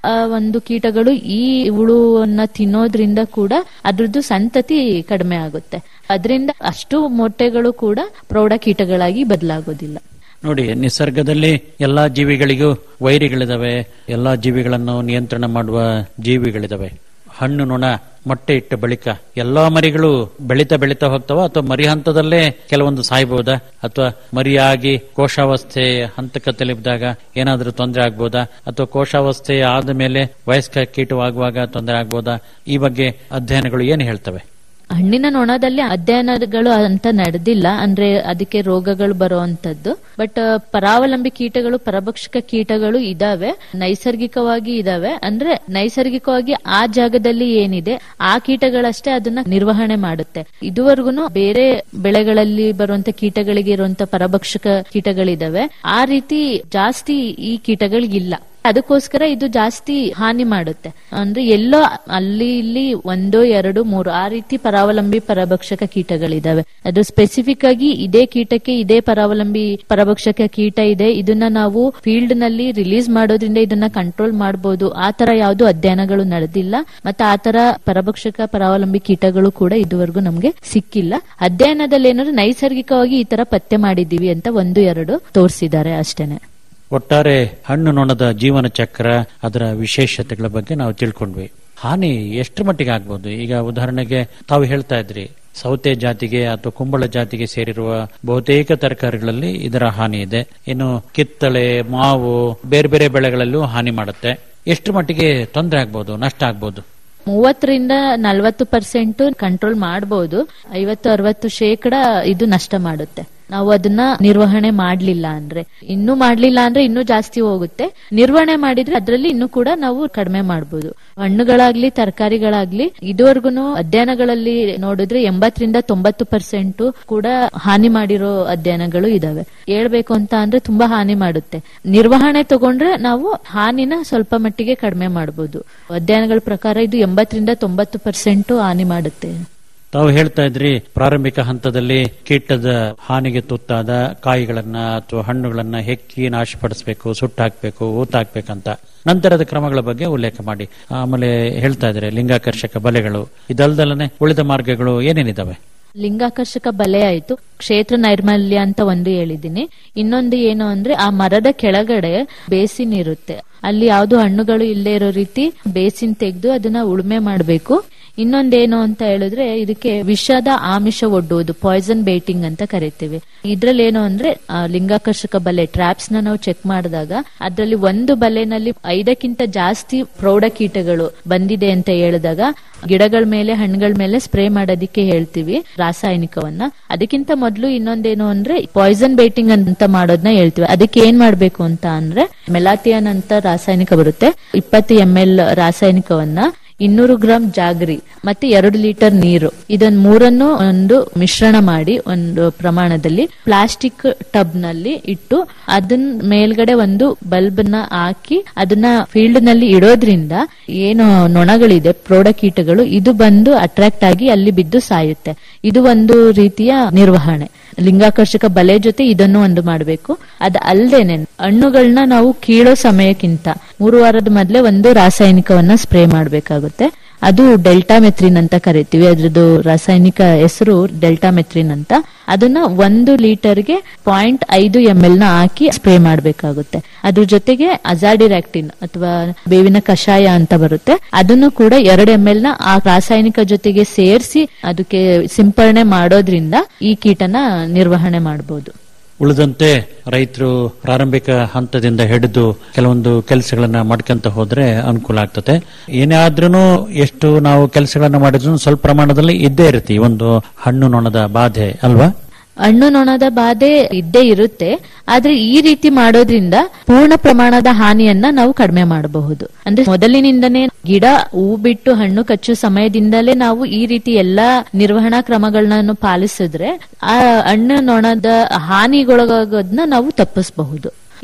ಆ ಒಂದು ಕೀಟಗಳು ಈ ಹುಳುವನ್ನ ತಿನ್ನೋದ್ರಿಂದ ಕೂಡ ಅದ್ರದ್ದು ಸಂತತಿ ಕಡಿಮೆ ಆಗುತ್ತೆ ಅದರಿಂದ ಅಷ್ಟು ಮೊಟ್ಟೆಗಳು ಕೂಡ ಪ್ರೌಢ ಕೀಟಗಳಾಗಿ ಬದಲಾಗೋದಿಲ್ಲ ನೋಡಿ ನಿಸರ್ಗದಲ್ಲಿ ಎಲ್ಲಾ ಜೀವಿಗಳಿಗೂ ವೈರಿಗಳಿದಾವೆ ಎಲ್ಲಾ ಜೀವಿಗಳನ್ನು ನಿಯಂತ್ರಣ ಮಾಡುವ ಜೀವಿಗಳಿದಾವೆ ಹಣ್ಣು ನೊಣ ಮೊಟ್ಟೆ ಇಟ್ಟ ಬಳಿಕ ಎಲ್ಲಾ ಮರಿಗಳು ಬೆಳೀತಾ ಬೆಳೀತಾ ಹೋಗ್ತಾವ ಅಥವಾ ಮರಿ ಹಂತದಲ್ಲೇ ಕೆಲವೊಂದು ಸಾಯ್ಬಹುದಾ ಅಥವಾ ಮರಿಯಾಗಿ ಕೋಶಾವಸ್ಥೆ ಹಂತಕ್ಕೆ ತಲುಪಿದಾಗ ಏನಾದ್ರೂ ತೊಂದರೆ ಆಗ್ಬೋದಾ ಅಥವಾ ಕೋಶಾವಸ್ಥೆ ಆದ ಮೇಲೆ ವಯಸ್ಕ ಕೀಟವಾಗುವಾಗ ತೊಂದರೆ ಆಗ್ಬೋದಾ ಈ ಬಗ್ಗೆ ಅಧ್ಯಯನಗಳು ಏನು ಹೇಳ್ತವೆ ಹಣ್ಣಿನ ನೊಣದಲ್ಲಿ ಅಧ್ಯಯನಗಳು ಅಂತ ನಡೆದಿಲ್ಲ ಅಂದ್ರೆ ಅದಕ್ಕೆ ರೋಗಗಳು ಬರುವಂತದ್ದು ಬಟ್ ಪರಾವಲಂಬಿ ಕೀಟಗಳು ಪರಭಕ್ಷಕ ಕೀಟಗಳು ಇದಾವೆ ನೈಸರ್ಗಿಕವಾಗಿ ಇದಾವೆ ಅಂದ್ರೆ ನೈಸರ್ಗಿಕವಾಗಿ ಆ ಜಾಗದಲ್ಲಿ ಏನಿದೆ ಆ ಕೀಟಗಳಷ್ಟೇ ಅದನ್ನ ನಿರ್ವಹಣೆ ಮಾಡುತ್ತೆ ಇದುವರೆಗೂ ಬೇರೆ ಬೆಳೆಗಳಲ್ಲಿ ಬರುವಂತ ಕೀಟಗಳಿಗೆ ಇರುವಂತ ಪರಭಕ್ಷಕ ಕೀಟಗಳಿದಾವೆ ಆ ರೀತಿ ಜಾಸ್ತಿ ಈ ಕೀಟಗಳಿಗಿಲ್ಲ ಅದಕ್ಕೋಸ್ಕರ ಇದು ಜಾಸ್ತಿ ಹಾನಿ ಮಾಡುತ್ತೆ ಅಂದ್ರೆ ಎಲ್ಲೋ ಅಲ್ಲಿ ಇಲ್ಲಿ ಒಂದೋ ಎರಡು ಮೂರು ಆ ರೀತಿ ಪರಾವಲಂಬಿ ಪರಭಕ್ಷಕ ಕೀಟಗಳಿದಾವೆ ಅದು ಸ್ಪೆಸಿಫಿಕ್ ಆಗಿ ಇದೇ ಕೀಟಕ್ಕೆ ಇದೇ ಪರಾವಲಂಬಿ ಪರಭಕ್ಷಕ ಕೀಟ ಇದೆ ಇದನ್ನ ನಾವು ಫೀಲ್ಡ್ ನಲ್ಲಿ ರಿಲೀಸ್ ಮಾಡೋದ್ರಿಂದ ಇದನ್ನ ಕಂಟ್ರೋಲ್ ಮಾಡಬಹುದು ಆ ತರ ಯಾವ್ದು ಅಧ್ಯಯನಗಳು ನಡೆದಿಲ್ಲ ಮತ್ತೆ ಆ ತರ ಪರಭಕ್ಷಕ ಪರಾವಲಂಬಿ ಕೀಟಗಳು ಕೂಡ ಇದುವರೆಗೂ ನಮ್ಗೆ ಸಿಕ್ಕಿಲ್ಲ ಅಧ್ಯಯನದಲ್ಲಿ ಏನಾದ್ರು ನೈಸರ್ಗಿಕವಾಗಿ ಈ ತರ ಪತ್ತೆ ಮಾಡಿದೀವಿ ಅಂತ ಒಂದು ಎರಡು ತೋರಿಸಿದ್ದಾರೆ ಅಷ್ಟೇನೆ ಒಟ್ಟಾರೆ ಹಣ್ಣು ನೊಣದ ಜೀವನ ಚಕ್ರ ಅದರ ವಿಶೇಷತೆಗಳ ಬಗ್ಗೆ ನಾವು ತಿಳ್ಕೊಂಡ್ವಿ ಹಾನಿ ಎಷ್ಟರ ಮಟ್ಟಿಗೆ ಆಗ್ಬೋದು ಈಗ ಉದಾಹರಣೆಗೆ ತಾವು ಹೇಳ್ತಾ ಇದ್ರಿ ಸೌತೆ ಜಾತಿಗೆ ಅಥವಾ ಕುಂಬಳ ಜಾತಿಗೆ ಸೇರಿರುವ ಬಹುತೇಕ ತರಕಾರಿಗಳಲ್ಲಿ ಇದರ ಹಾನಿ ಇದೆ ಇನ್ನು ಕಿತ್ತಳೆ ಮಾವು ಬೇರೆ ಬೇರೆ ಬೆಳೆಗಳಲ್ಲೂ ಹಾನಿ ಮಾಡುತ್ತೆ ಎಷ್ಟರ ಮಟ್ಟಿಗೆ ತೊಂದರೆ ಆಗ್ಬೋದು ನಷ್ಟ ಆಗ್ಬೋದು ಮೂವತ್ತರಿಂದ ನಲವತ್ತು ಪರ್ಸೆಂಟ್ ಕಂಟ್ರೋಲ್ ಮಾಡಬಹುದು ಐವತ್ತು ಅರವತ್ತು ಶೇಕಡ ಇದು ನಷ್ಟ ಮಾಡುತ್ತೆ ನಾವು ಅದನ್ನ ನಿರ್ವಹಣೆ ಮಾಡ್ಲಿಲ್ಲ ಅಂದ್ರೆ ಇನ್ನೂ ಮಾಡ್ಲಿಲ್ಲ ಅಂದ್ರೆ ಇನ್ನೂ ಜಾಸ್ತಿ ಹೋಗುತ್ತೆ ನಿರ್ವಹಣೆ ಮಾಡಿದ್ರೆ ಅದರಲ್ಲಿ ಇನ್ನೂ ಕೂಡ ನಾವು ಕಡಿಮೆ ಮಾಡಬಹುದು ಹಣ್ಣುಗಳಾಗ್ಲಿ ತರಕಾರಿಗಳಾಗ್ಲಿ ಇದುವರೆಗೂ ಅಧ್ಯಯನಗಳಲ್ಲಿ ನೋಡಿದ್ರೆ ಎಂಬತ್ತರಿಂದ ತೊಂಬತ್ತು ಪರ್ಸೆಂಟ್ ಕೂಡ ಹಾನಿ ಮಾಡಿರೋ ಅಧ್ಯಯನಗಳು ಇದಾವೆ ಹೇಳ್ಬೇಕು ಅಂತ ಅಂದ್ರೆ ತುಂಬಾ ಹಾನಿ ಮಾಡುತ್ತೆ ನಿರ್ವಹಣೆ ತಗೊಂಡ್ರೆ ನಾವು ಹಾನಿನ ಸ್ವಲ್ಪ ಮಟ್ಟಿಗೆ ಕಡಿಮೆ ಮಾಡಬಹುದು ಅಧ್ಯಯನಗಳ ಪ್ರಕಾರ ಇದು ಎಂಬತ್ತರಿಂದ ತೊಂಬತ್ತು ಪರ್ಸೆಂಟ್ ಹಾನಿ ಮಾಡುತ್ತೆ ತಾವು ಹೇಳ್ತಾ ಇದ್ರಿ ಪ್ರಾರಂಭಿಕ ಹಂತದಲ್ಲಿ ಕೀಟದ ಹಾನಿಗೆ ತುತ್ತಾದ ಕಾಯಿಗಳನ್ನ ಅಥವಾ ಹಣ್ಣುಗಳನ್ನ ಹೆಕ್ಕಿ ನಾಶಪಡಿಸಬೇಕು ಸುಟ್ಟಾಕ್ಬೇಕು ಊತಾಕ್ಬೇಕಂತ ನಂತರದ ಕ್ರಮಗಳ ಬಗ್ಗೆ ಉಲ್ಲೇಖ ಮಾಡಿ ಆಮೇಲೆ ಹೇಳ್ತಾ ಇದ್ರೆ ಲಿಂಗಾಕರ್ಷಕ ಬಲೆಗಳು ಇದಲ್ದಲ್ಲನೆ ಉಳಿದ ಮಾರ್ಗಗಳು ಏನೇನಿದಾವೆ ಲಿಂಗಾಕರ್ಷಕ ಬಲೆ ಆಯ್ತು ಕ್ಷೇತ್ರ ನೈರ್ಮಲ್ಯ ಅಂತ ಒಂದು ಹೇಳಿದೀನಿ ಇನ್ನೊಂದು ಏನು ಅಂದ್ರೆ ಆ ಮರದ ಕೆಳಗಡೆ ಬೇಸಿನ್ ಇರುತ್ತೆ ಅಲ್ಲಿ ಯಾವ್ದು ಹಣ್ಣುಗಳು ಇಲ್ಲೇ ಇರೋ ರೀತಿ ಬೇಸಿನ್ ತೆಗೆದು ಅದನ್ನ ಉಳುಮೆ ಮಾಡಬೇಕು ಇನ್ನೊಂದೇನು ಅಂತ ಹೇಳಿದ್ರೆ ಇದಕ್ಕೆ ವಿಷದ ಆಮಿಷ ಒಡ್ಡುವುದು ಪಾಯ್ಸನ್ ಬೇಟಿಂಗ್ ಅಂತ ಕರಿತೀವಿ ಇದ್ರಲ್ಲಿ ಏನು ಅಂದ್ರೆ ಆ, ಲಿಂಗಾಕರ್ಷಕ ಬಲೆ ಟ್ರಾಪ್ಸ್ ನ ನಾವು ಚೆಕ್ ಮಾಡಿದಾಗ ಅದ್ರಲ್ಲಿ ಒಂದು ಬಲೆನಲ್ಲಿ ಐದಕ್ಕಿಂತ ಜಾಸ್ತಿ ಪ್ರೌಢ ಕೀಟಗಳು ಬಂದಿದೆ ಅಂತ ಹೇಳಿದಾಗ ಗಿಡಗಳ ಮೇಲೆ ಹಣ್ಣುಗಳ ಮೇಲೆ ಸ್ಪ್ರೇ ಮಾಡೋದಿಕ್ಕೆ ಹೇಳ್ತೀವಿ ರಾಸಾಯನಿಕವನ್ನ ಅದಕ್ಕಿಂತ ಮೊದಲು ಇನ್ನೊಂದೇನು ಅಂದ್ರೆ ಪಾಯ್ಸನ್ ಬೇಟಿಂಗ್ ಅಂತ ಮಾಡೋದನ್ನ ಹೇಳ್ತೀವಿ ಅದಕ್ಕೆ ಏನ್ ಮಾಡ್ಬೇಕು ಅಂತ ಅಂದ್ರೆ ಮೆಲಾಥಿಯನ್ ಅಂತ ರಾಸಾಯನಿಕ ಬರುತ್ತೆ ಇಪ್ಪತ್ತು ಎಂ ಎಲ್ ರಾಸಾಯನಿಕವನ್ನ ಇನ್ನೂರು ಗ್ರಾಂ ಜಾಗರಿ ಮತ್ತೆ ಎರಡು ಲೀಟರ್ ನೀರು ಇದನ್ನ ಮೂರನ್ನು ಒಂದು ಮಿಶ್ರಣ ಮಾಡಿ ಒಂದು ಪ್ರಮಾಣದಲ್ಲಿ ಪ್ಲಾಸ್ಟಿಕ್ ಟಬ್ ನಲ್ಲಿ ಇಟ್ಟು ಅದನ್ನ ಮೇಲ್ಗಡೆ ಒಂದು ಬಲ್ಬ್ ನ ಹಾಕಿ ಅದನ್ನ ಫೀಲ್ಡ್ ನಲ್ಲಿ ಇಡೋದ್ರಿಂದ ಏನು ನೊಣಗಳಿದೆ ಪ್ರೌಢ ಕೀಟಗಳು ಇದು ಬಂದು ಅಟ್ರಾಕ್ಟ್ ಆಗಿ ಅಲ್ಲಿ ಬಿದ್ದು ಸಾಯುತ್ತೆ ಇದು ಒಂದು ರೀತಿಯ ನಿರ್ವಹಣೆ ಲಿಂಗಾಕರ್ಷಕ ಬಲೆ ಜೊತೆ ಇದನ್ನು ಒಂದು ಮಾಡಬೇಕು ಅದ ಅಲ್ದೇನೆ ಹಣ್ಣುಗಳನ್ನ ನಾವು ಕೀಳೋ ಸಮಯಕ್ಕಿಂತ ಮೂರು ವಾರದ ಮೊದಲೇ ಒಂದು ರಾಸಾಯನಿಕವನ್ನ ಸ್ಪ್ರೇ ಮಾಡಬೇಕಾಗುತ್ತೆ ಅದು ಡೆಲ್ಟಾಮೆಥ್ರಿನ್ ಅಂತ ಕರಿತೀವಿ ಅದ್ರದ್ದು ರಾಸಾಯನಿಕ ಹೆಸರು ಡೆಲ್ಟಾಮೆಥ್ರಿನ್ ಅಂತ ಅದನ್ನ ಒಂದು ಲೀಟರ್ಗೆ ಪಾಯಿಂಟ್ ಐದು ಎಂ ಎಲ್ ನ ಹಾಕಿ ಸ್ಪ್ರೇ ಮಾಡಬೇಕಾಗುತ್ತೆ ಅದ್ರ ಜೊತೆಗೆ ಅಜಾಡಿರಾಕ್ಟಿನ್ ಅಥವಾ ಬೇವಿನ ಕಷಾಯ ಅಂತ ಬರುತ್ತೆ ಅದನ್ನು ಕೂಡ ಎರಡು ಎಂ ಎಲ್ ನ ಆ ರಾಸಾಯನಿಕ ಜೊತೆಗೆ ಸೇರಿಸಿ ಅದಕ್ಕೆ ಸಿಂಪರಣೆ ಮಾಡೋದ್ರಿಂದ ಈ ಕೀಟನ ನಿರ್ವಹಣೆ ಮಾಡಬಹುದು ಉಳಿದಂತೆ ರೈತರು ಪ್ರಾರಂಭಿಕ ಹಂತದಿಂದ ಹಿಡಿದು ಕೆಲವೊಂದು ಕೆಲಸಗಳನ್ನ ಮಾಡ್ಕೊಂತ ಹೋದ್ರೆ ಅನುಕೂಲ ಆಗ್ತದೆ ಏನೇ ಆದ್ರೂ ಎಷ್ಟು ನಾವು ಕೆಲಸಗಳನ್ನ ಮಾಡಿದ್ರು ಸ್ವಲ್ಪ ಪ್ರಮಾಣದಲ್ಲಿ ಇದ್ದೇ ಇರುತ್ತೆ ಈ ಒಂದು ಹಣ್ಣು ನೊಣದ ಬಾಧೆ ಅಲ್ವಾ ಹಣ್ಣು ನೊಣದ ಬಾಧೆ ಇದ್ದೇ ಇರುತ್ತೆ ಆದ್ರೆ ಈ ರೀತಿ ಮಾಡೋದ್ರಿಂದ ಪೂರ್ಣ ಪ್ರಮಾಣದ ಹಾನಿಯನ್ನ ನಾವು ಕಡಿಮೆ ಮಾಡಬಹುದು ಅಂದ್ರೆ ಮೊದಲಿನಿಂದನೇ ಗಿಡ ಹೂ ಬಿಟ್ಟು ಹಣ್ಣು ಕಚ್ಚೋ ಸಮಯದಿಂದಲೇ ನಾವು ಈ ರೀತಿ ಎಲ್ಲಾ ನಿರ್ವಹಣಾ ಕ್ರಮಗಳನ್ನ ಪಾಲಿಸಿದ್ರೆ ಆ ಹಣ್ಣು ನೊಣದ ಹಾನಿಗೊಳಗಾಗೋದನ್ನ ನಾವು ತಪ್ಪಿಸಬಹುದು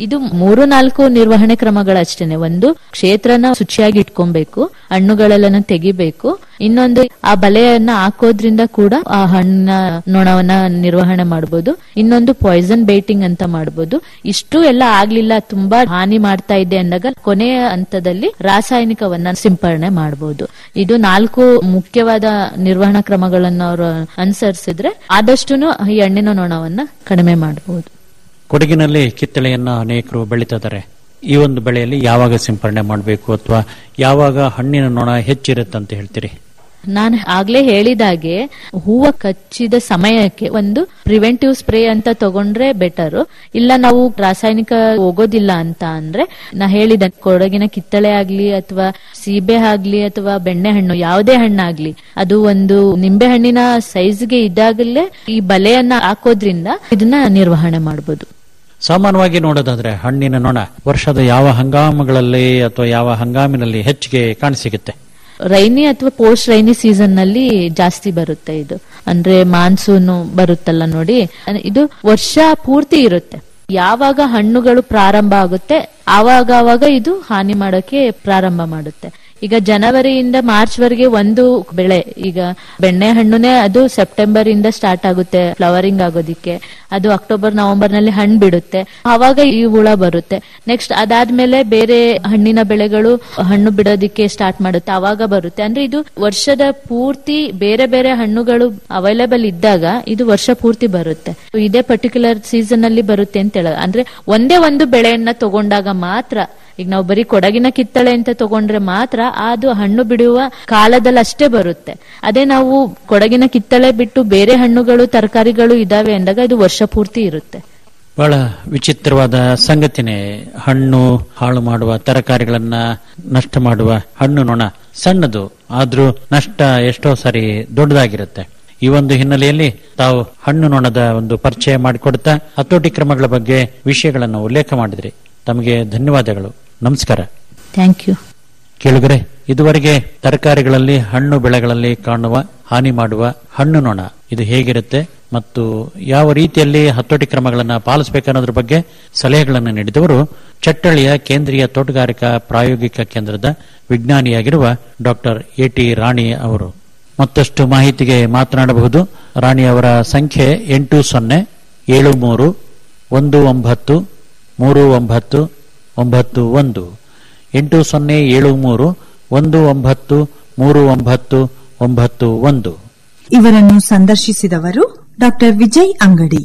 ಇದು ಮೂರು ನಾಲ್ಕು ನಿರ್ವಹಣೆ ಕ್ರಮಗಳಷ್ಟೇನೆ ಒಂದು ಕ್ಷೇತ್ರನ ಶುಚಿಯಾಗಿ ಇಟ್ಕೊಬೇಕು ಹಣ್ಣುಗಳೆಲ್ಲನ ತೆಗಿಬೇಕು ಇನ್ನೊಂದು ಆ ಬಲೆಯನ್ನ ಹಾಕೋದ್ರಿಂದ ಕೂಡ ಆ ಹಣ್ಣಿನ ನೊಣವನ್ನ ನಿರ್ವಹಣೆ ಮಾಡಬಹುದು ಇನ್ನೊಂದು ಪಾಯ್ಸನ್ ಬೈಟಿಂಗ್ ಅಂತ ಮಾಡಬಹುದು ಇಷ್ಟು ಎಲ್ಲ ಆಗ್ಲಿಲ್ಲ ತುಂಬಾ ಹಾನಿ ಮಾಡ್ತಾ ಇದೆ ಅಂದಾಗ ಕೊನೆಯ ಹಂತದಲ್ಲಿ ರಾಸಾಯನಿಕವನ್ನ ಸಿಂಪರಣೆ ಮಾಡಬಹುದು ಇದು ನಾಲ್ಕು ಮುಖ್ಯವಾದ ನಿರ್ವಹಣಾ ಕ್ರಮಗಳನ್ನು ಅವರು ಅನುಸರಿಸಿದ್ರೆ ಆದಷ್ಟು ಈ ಹಣ್ಣಿನ ನೊಣವನ್ನ ಕಡಿಮೆ ಮಾಡಬಹುದು ಕೊಡಗಿನಲ್ಲಿ ಕಿತ್ತಳೆಯನ್ನ ಅನೇಕರು ಬೆಳೀತಿದ್ದಾರೆ ಈ ಒಂದು ಬೆಳೆಯಲ್ಲಿ ಯಾವಾಗ ಸಿಂಪರಣೆ ಮಾಡಬೇಕು ಅಥವಾ ಯಾವಾಗ ಹಣ್ಣಿನ ನೊಣ ಹೆಚ್ಚಿರುತ್ತೆ ಹೇಳ್ತೀರಿ ನಾನು ಆಗ್ಲೇ ಹೇಳಿದಾಗೆ ಹೂವ ಕಚ್ಚಿದ ಸಮಯಕ್ಕೆ ಒಂದು ಪ್ರಿವೆಂಟಿವ್ ಸ್ಪ್ರೇ ಅಂತ ತಗೊಂಡ್ರೆ ಬೆಟರ್ ಇಲ್ಲ ನಾವು ರಾಸಾಯನಿಕ ಹೋಗೋದಿಲ್ಲ ಅಂತ ಅಂದ್ರೆ ನಾ ಹೇಳಿದ ಕೊಡಗಿನ ಕಿತ್ತಳೆ ಆಗ್ಲಿ ಅಥವಾ ಸೀಬೆ ಆಗ್ಲಿ ಅಥವಾ ಬೆಣ್ಣೆಹಣ್ಣು ಯಾವುದೇ ಹಣ್ಣಾಗ್ಲಿ ಅದು ಒಂದು ನಿಂಬೆ ಹಣ್ಣಿನ ಸೈಜ್ಗೆ ಇದ್ದಾಗಲೇ ಈ ಬಲೆಯನ್ನ ಹಾಕೋದ್ರಿಂದ ಇದನ್ನ ನಿರ್ವಹಣೆ ಮಾಡಬಹುದು ಸಾಮಾನ್ಯವಾಗಿ ನೋಡೋದಾದ್ರೆ ಹಣ್ಣಿನ ನೊಣ ವರ್ಷದ ಯಾವ ಹಂಗಾಮಗಳಲ್ಲಿ ಅಥವಾ ಯಾವ ಹಂಗಾಮಿನಲ್ಲಿ ಹೆಚ್ಚಿಗೆ ಕಾಣಸಿಗುತ್ತೆ ರೈನಿ ಅಥವಾ ಪೋಸ್ಟ್ ರೈನಿ ಸೀಸನ್ ನಲ್ಲಿ ಜಾಸ್ತಿ ಬರುತ್ತೆ ಇದು ಅಂದ್ರೆ ಮಾನ್ಸೂನ್ ಬರುತ್ತಲ್ಲ ನೋಡಿ ಇದು ವರ್ಷ ಪೂರ್ತಿ ಇರುತ್ತೆ ಯಾವಾಗ ಹಣ್ಣುಗಳು ಪ್ರಾರಂಭ ಆಗುತ್ತೆ ಆವಾಗ ಆವಾಗ ಇದು ಹಾನಿ ಮಾಡೋಕೆ ಪ್ರಾರಂಭ ಮಾಡುತ್ತೆ ಈಗ ಜನವರಿಯಿಂದ ಮಾರ್ಚ್ ವರೆಗೆ ಒಂದು ಬೆಳೆ ಈಗ ಬೆಣ್ಣೆ ಹಣ್ಣುನೇ ಅದು ಸೆಪ್ಟೆಂಬರ್ ಇಂದ ಸ್ಟಾರ್ಟ್ ಆಗುತ್ತೆ ಫ್ಲವರಿಂಗ್ ಆಗೋದಿಕ್ಕೆ ಅದು ಅಕ್ಟೋಬರ್ ನವೆಂಬರ್ ನಲ್ಲಿ ಹಣ್ಣು ಬಿಡುತ್ತೆ ಆವಾಗ ಈ ಹುಳ ಬರುತ್ತೆ ನೆಕ್ಸ್ಟ್ ಅದಾದ್ಮೇಲೆ ಬೇರೆ ಹಣ್ಣಿನ ಬೆಳೆಗಳು ಹಣ್ಣು ಬಿಡೋದಿಕ್ಕೆ ಸ್ಟಾರ್ಟ್ ಮಾಡುತ್ತೆ ಆವಾಗ ಬರುತ್ತೆ ಅಂದ್ರೆ ಇದು ವರ್ಷದ ಪೂರ್ತಿ ಬೇರೆ ಬೇರೆ ಹಣ್ಣುಗಳು ಅವೈಲೇಬಲ್ ಇದ್ದಾಗ ಇದು ವರ್ಷ ಪೂರ್ತಿ ಬರುತ್ತೆ ಇದೇ ಪರ್ಟಿಕ್ಯುಲರ್ ಸೀಸನ್ ಅಲ್ಲಿ ಬರುತ್ತೆ ಅಂತ ಹೇಳ ಅಂದ್ರೆ ಒಂದೇ ಒಂದು ಬೆಳೆಯನ್ನ ತಗೊಂಡಾಗ ಮಾತ್ರ ಈಗ ನಾವು ಬರೀ ಕೊಡಗಿನ ಕಿತ್ತಳೆ ಅಂತ ತಗೊಂಡ್ರೆ ಮಾತ್ರ ಅದು ಹಣ್ಣು ಬಿಡುವ ಕಾಲದಲ್ಲಿ ಅಷ್ಟೇ ಬರುತ್ತೆ ಅದೇ ನಾವು ಕೊಡಗಿನ ಕಿತ್ತಳೆ ಬಿಟ್ಟು ಬೇರೆ ಹಣ್ಣುಗಳು ತರಕಾರಿಗಳು ಇದಾವೆ ಅಂದಾಗ ಇದು ವರ್ಷ ಪೂರ್ತಿ ಇರುತ್ತೆ ಬಹಳ ವಿಚಿತ್ರವಾದ ಸಂಗತಿನೇ ಹಣ್ಣು ಹಾಳು ಮಾಡುವ ತರಕಾರಿಗಳನ್ನ ನಷ್ಟ ಮಾಡುವ ಹಣ್ಣು ನೊಣ ಸಣ್ಣದು ಆದ್ರೂ ನಷ್ಟ ಎಷ್ಟೋ ಸಾರಿ ದೊಡ್ಡದಾಗಿರುತ್ತೆ ಈ ಒಂದು ಹಿನ್ನೆಲೆಯಲ್ಲಿ ತಾವು ಹಣ್ಣು ನೊಣದ ಒಂದು ಪರಿಚಯ ಮಾಡಿಕೊಡ್ತಾ ಹತೋಟಿ ಕ್ರಮಗಳ ಬಗ್ಗೆ ವಿಷಯಗಳನ್ನು ಉಲ್ಲೇಖ ಮಾಡಿದ್ರಿ ತಮಗೆ ಧನ್ಯವಾದಗಳು ನಮಸ್ಕಾರ ಥ್ಯಾಂಕ್ ಯು ಕೇಳುಗರೆ ಇದುವರೆಗೆ ತರಕಾರಿಗಳಲ್ಲಿ ಹಣ್ಣು ಬೆಳೆಗಳಲ್ಲಿ ಕಾಣುವ ಹಾನಿ ಮಾಡುವ ಹಣ್ಣು ನೊಣ ಇದು ಹೇಗಿರುತ್ತೆ ಮತ್ತು ಯಾವ ರೀತಿಯಲ್ಲಿ ಹತೋಟಿ ಕ್ರಮಗಳನ್ನು ಪಾಲಿಸಬೇಕನ್ನೋದ್ರ ಬಗ್ಗೆ ಸಲಹೆಗಳನ್ನು ನೀಡಿದವರು ಚಟ್ಟಳ್ಳಿಯ ಕೇಂದ್ರೀಯ ತೋಟಗಾರಿಕಾ ಪ್ರಾಯೋಗಿಕ ಕೇಂದ್ರದ ವಿಜ್ಞಾನಿಯಾಗಿರುವ ಡಾಕ್ಟರ್ ಎ ಟಿ ರಾಣಿ ಅವರು ಮತ್ತಷ್ಟು ಮಾಹಿತಿಗೆ ಮಾತನಾಡಬಹುದು ರಾಣಿ ಅವರ ಸಂಖ್ಯೆ ಎಂಟು ಸೊನ್ನೆ ಏಳು ಮೂರು ಒಂದು ಒಂಬತ್ತು ಮೂರು ಒಂಬತ್ತು ಒಂಬತ್ತು ಒಂದು ಎಂಟು ಸೊನ್ನೆ ಏಳು ಮೂರು ಒಂದು ಒಂಬತ್ತು ಮೂರು ಒಂಬತ್ತು ಒಂಬತ್ತು ಒಂದು ಇವರನ್ನು ಸಂದರ್ಶಿಸಿದವರು ಡಾಕ್ಟರ್ ವಿಜಯ್ ಅಂಗಡಿ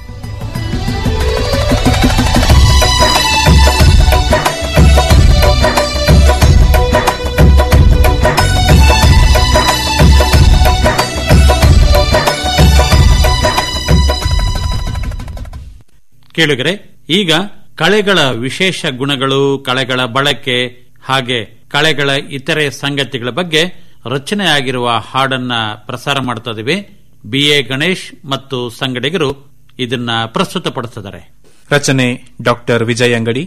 ಕೇಳುಗರೆ ಈಗ ಕಳೆಗಳ ವಿಶೇಷ ಗುಣಗಳು ಕಳೆಗಳ ಬಳಕೆ ಹಾಗೆ ಕಳೆಗಳ ಇತರೆ ಸಂಗತಿಗಳ ಬಗ್ಗೆ ರಚನೆಯಾಗಿರುವ ಹಾಡನ್ನ ಪ್ರಸಾರ ಮಾಡ್ತಾ ಇದ್ದೀವಿ ಬಿ ಎ ಗಣೇಶ್ ಮತ್ತು ಸಂಗಡಿಗರು ಇದನ್ನ ಪ್ರಸ್ತುತಪಡಿಸಿದ್ದಾರೆ ರಚನೆ ಡಾಕ್ಟರ್ ವಿಜಯ್ ಅಂಗಡಿ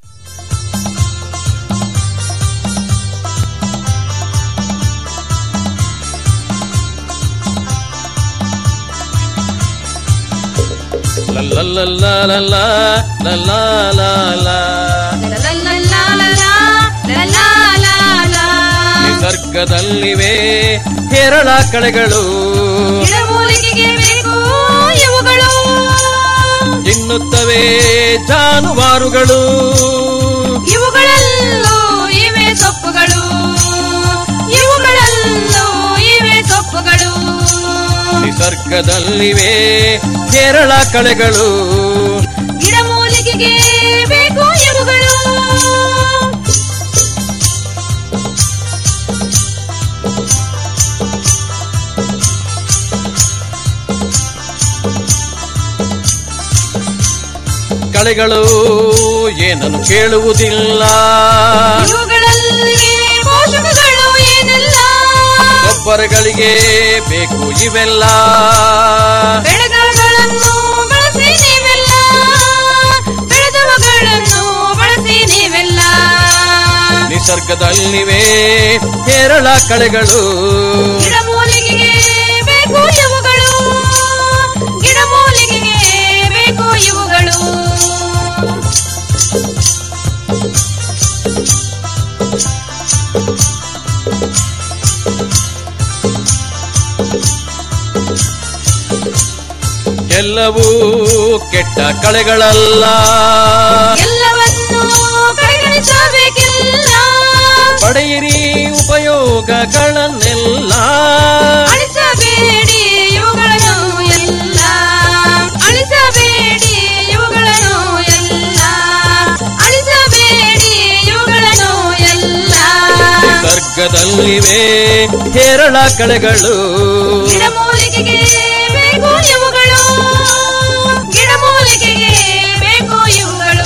ನಿಸರ್ಗದಲ್ಲಿವೆ ಹೇರಳ ಕಳೆಗಳು ಇವುಗಳು ತಿನ್ನುತ್ತವೆ ಜಾನುವಾರುಗಳು ಇವುಗಳಲ್ಲೂ ಇವೆ ಸೊಪ್ಪುಗಳು ಇವುಗಳಲ್ಲೂ ಇವೆ ಸೊಪ್ಪುಗಳು ನಿಸರ್ಗದಲ್ಲಿವೆ ಹೇರಳ ಕಳೆಗಳು ಗಿಡಮೂಲಿಕೆಗೆ ಬೇಕು ಇವುಗಳು ಕಳೆಗಳು ಏನನ್ನು ಕೇಳುವುದಿಲ್ಲ ಇವುಗಳಲ್ಲಿ ಪೋಷಕಗಳು ಏನೆಲ್ಲ ಗೊಬ್ಬರಗಳಿಗೆ ಬೇಕು ಇವೆಲ್ಲ ಬೆಳೆಗಳನ್ನು ಬಳಸಿ ನೀವೆಲ್ಲ ಬೆಳೆದವುಗಳನ್ನು ಬಳಸಿ ನೀವೆಲ್ಲ ನಿಸರ್ಗದಲ್ಲಿವೆ ಹೇರಳ ಕಳೆಗಳು ಗಿಡಮೂಲಿಕೆಗೆ ಬೇಕು ಇವುಗಳು ಗಿಡಮೂಲಿಕೆಗೆ ಬೇಕು ಇವುಗಳು ಎಲ್ಲವೂ ಕೆಟ್ಟ ಕಳೆಗಳಲ್ಲ ಎಲ್ಲವನ್ನೂ ಕಡೆಗಣಿಸಬೇಕಿಲ್ಲ ಪಡೆಯಿರಿ ಉಪಯೋಗಗಳನ್ನೆಲ್ಲ ಅಳಿಸಬೇಡಿ ಇವುಗಳನ್ನು ಎಲ್ಲ ಅಳಿಸಬೇಡಿ ಇವುಗಳನ್ನು ಎಲ್ಲ ಅಳಿಸಬೇಡಿ ಇವುಗಳನ್ನು ಎಲ್ಲ ನಿಸರ್ಗದಲ್ಲಿವೆ ಹೇರಳ ಕಳೆಗಳು ಗಿಡಮೂಲಿಕೆಗೆ ಬೇಕು ಇವುಗಳು ಗಿಡಮೂಲಿಕೆಗೆ ಬೇಕು ಇವುಗಳು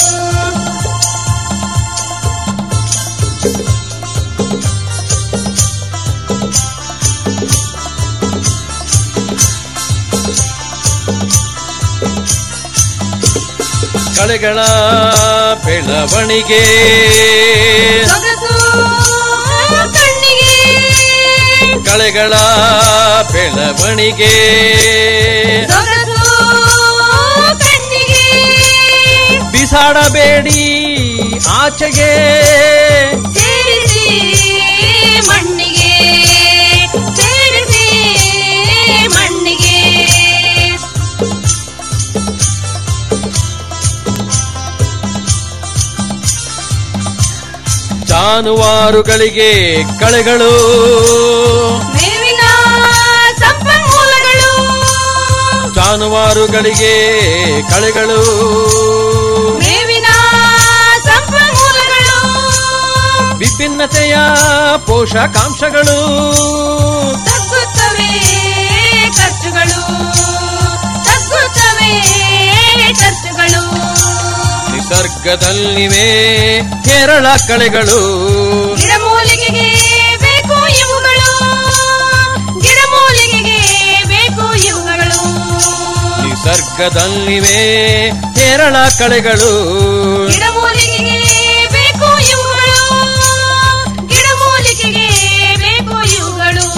ಕಳೆಗಳ ಬೆಳವಣಿಗೆ ಸೊಗಸು ಕಣ್ಣಿಗೆ ಕಳೆಗಳ ಬೆಳವಣಿಗೆ ಸೊಗಸು ಕಣ್ಣಿಗೆ ಬಿಸಾಡಬೇಡಿ ಆಚೆಗೆ ಸೇರಿಸಿ ಮಣ್ಣಿಗೆ ಸೇರಿಸಿ ಮಣ್ಣಿಗೆ ಜಾನುವಾರುಗಳಿಗೆ ಕಳೆಗಳು ಮೇವಿನ ಸಂಪನ್ಮೂಲಗಳು ಜಾನುವಾರುಗಳಿಗೆ ಕಳೆಗಳು ಮೇವಿನ ಸಂಪನ್ಮೂಲಗಳು ವಿಭಿನ್ನತೆಯ ಪೋಷಕಾಂಶಗಳು ತಗ್ಗುತ್ತವೆ ಖರ್ಚುಗಳು ತಗ್ಗುತ್ತವೆ ಖರ್ಚುಗಳು ನಿಸರ್ಗದಲ್ಲಿವೆ ಕೇರಳ ಕಳೆಗಳು ಗಿಡಮೂಲಿಕೆಗೆ ಬೇಕು ಇವುಗಳು ಗಿಡಮೂಲಿಕೆಗೆ ಬೇಕು ಇವುಗಳು ನಿಸರ್ಗದಲ್ಲಿವೆ ಕೇರಳ ಕಳೆಗಳು ಗಿಡಮೂಲಿಕೆಗೆ ಬೇಕು ಇವುಗಳು ಗಿಡಮೂಲಿಕೆಗೆ ಬೇಕು ಇವುಗಳು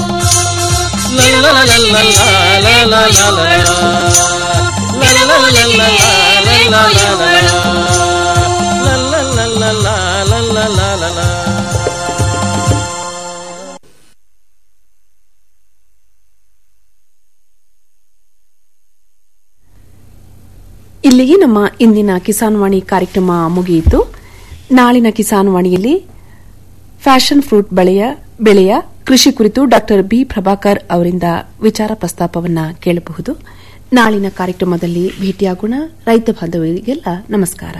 ಇಲ್ಲಿಗೆ ನಮ್ಮ ಇಂದಿನ ಕಿಸಾನ್ ವಾಣಿ ಕಾರ್ಯಕ್ರಮ ಮುಗಿಯಿತು ನಾಳಿನ ಕಿಸಾನ್ ವಾಣಿಯಲ್ಲಿ ಫ್ಯಾಷನ್ ಫ್ರೂಟ್ ಬೆಳೆಯ ಬೆಳೆಯ ಕೃಷಿ ಕುರಿತು ಡಾ ಬಿ ಪ್ರಭಾಕರ್ ಅವರಿಂದ ವಿಚಾರ ಪ್ರಸ್ತಾಪವನ್ನ ಕೇಳಬಹುದು ನಾಳಿನ ಕಾರ್ಯಕ್ರಮದಲ್ಲಿ ಭೇಟಿಯಾಗೋಣ ರೈತ ಬಾಂಧವರಿಗೆಲ್ಲ ನಮಸ್ಕಾರ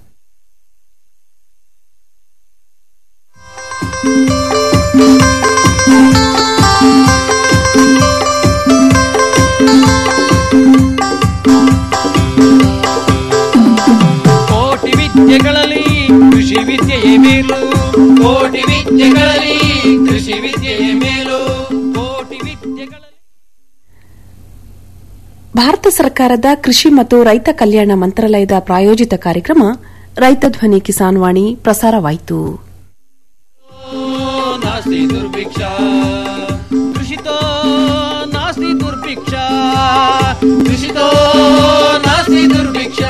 ಕೋಟಿ ವಿದ್ಯೆಗಳಲ್ಲಿ ಕೃಷಿ ವಿದ್ಯೆಯೇ ಮೇಲು ಕೋಟಿ ವಿದ್ಯೆಗಳಲ್ಲಿ ಕೃಷಿ ವಿದ್ಯೆಯೇ ಮೇಲು ಕೋಟಿ ವಿದ್ಯೆಗಳಲ್ಲಿ ಭಾರತ ಸರ್ಕಾರದ ಕೃಷಿ ಮತ್ತು ರೈತ ಕಲ್ಯಾಣ ಮಂತ್ರಾಲಯದ ಪ್ರಾಯೋಜಿತ ಕಾರ್ಯಕ್ರಮ ರೈತ ಧ್ವನಿ ಕಿಸಾನ್ ವಾಣಿ ಪ್ರಸಾರವಾಯಿತು ನಾಸ್ತಿ ದುರ್ಭಿಕ್ಷ ಕೃಷಿತೋ ನಾಸ್ತಿ ದುರ್ಭಿಕ್ಷ ಕೃಷಿತೋ ನಾಸ್ತಿ ದುರ್ಭಿಕ್ಷ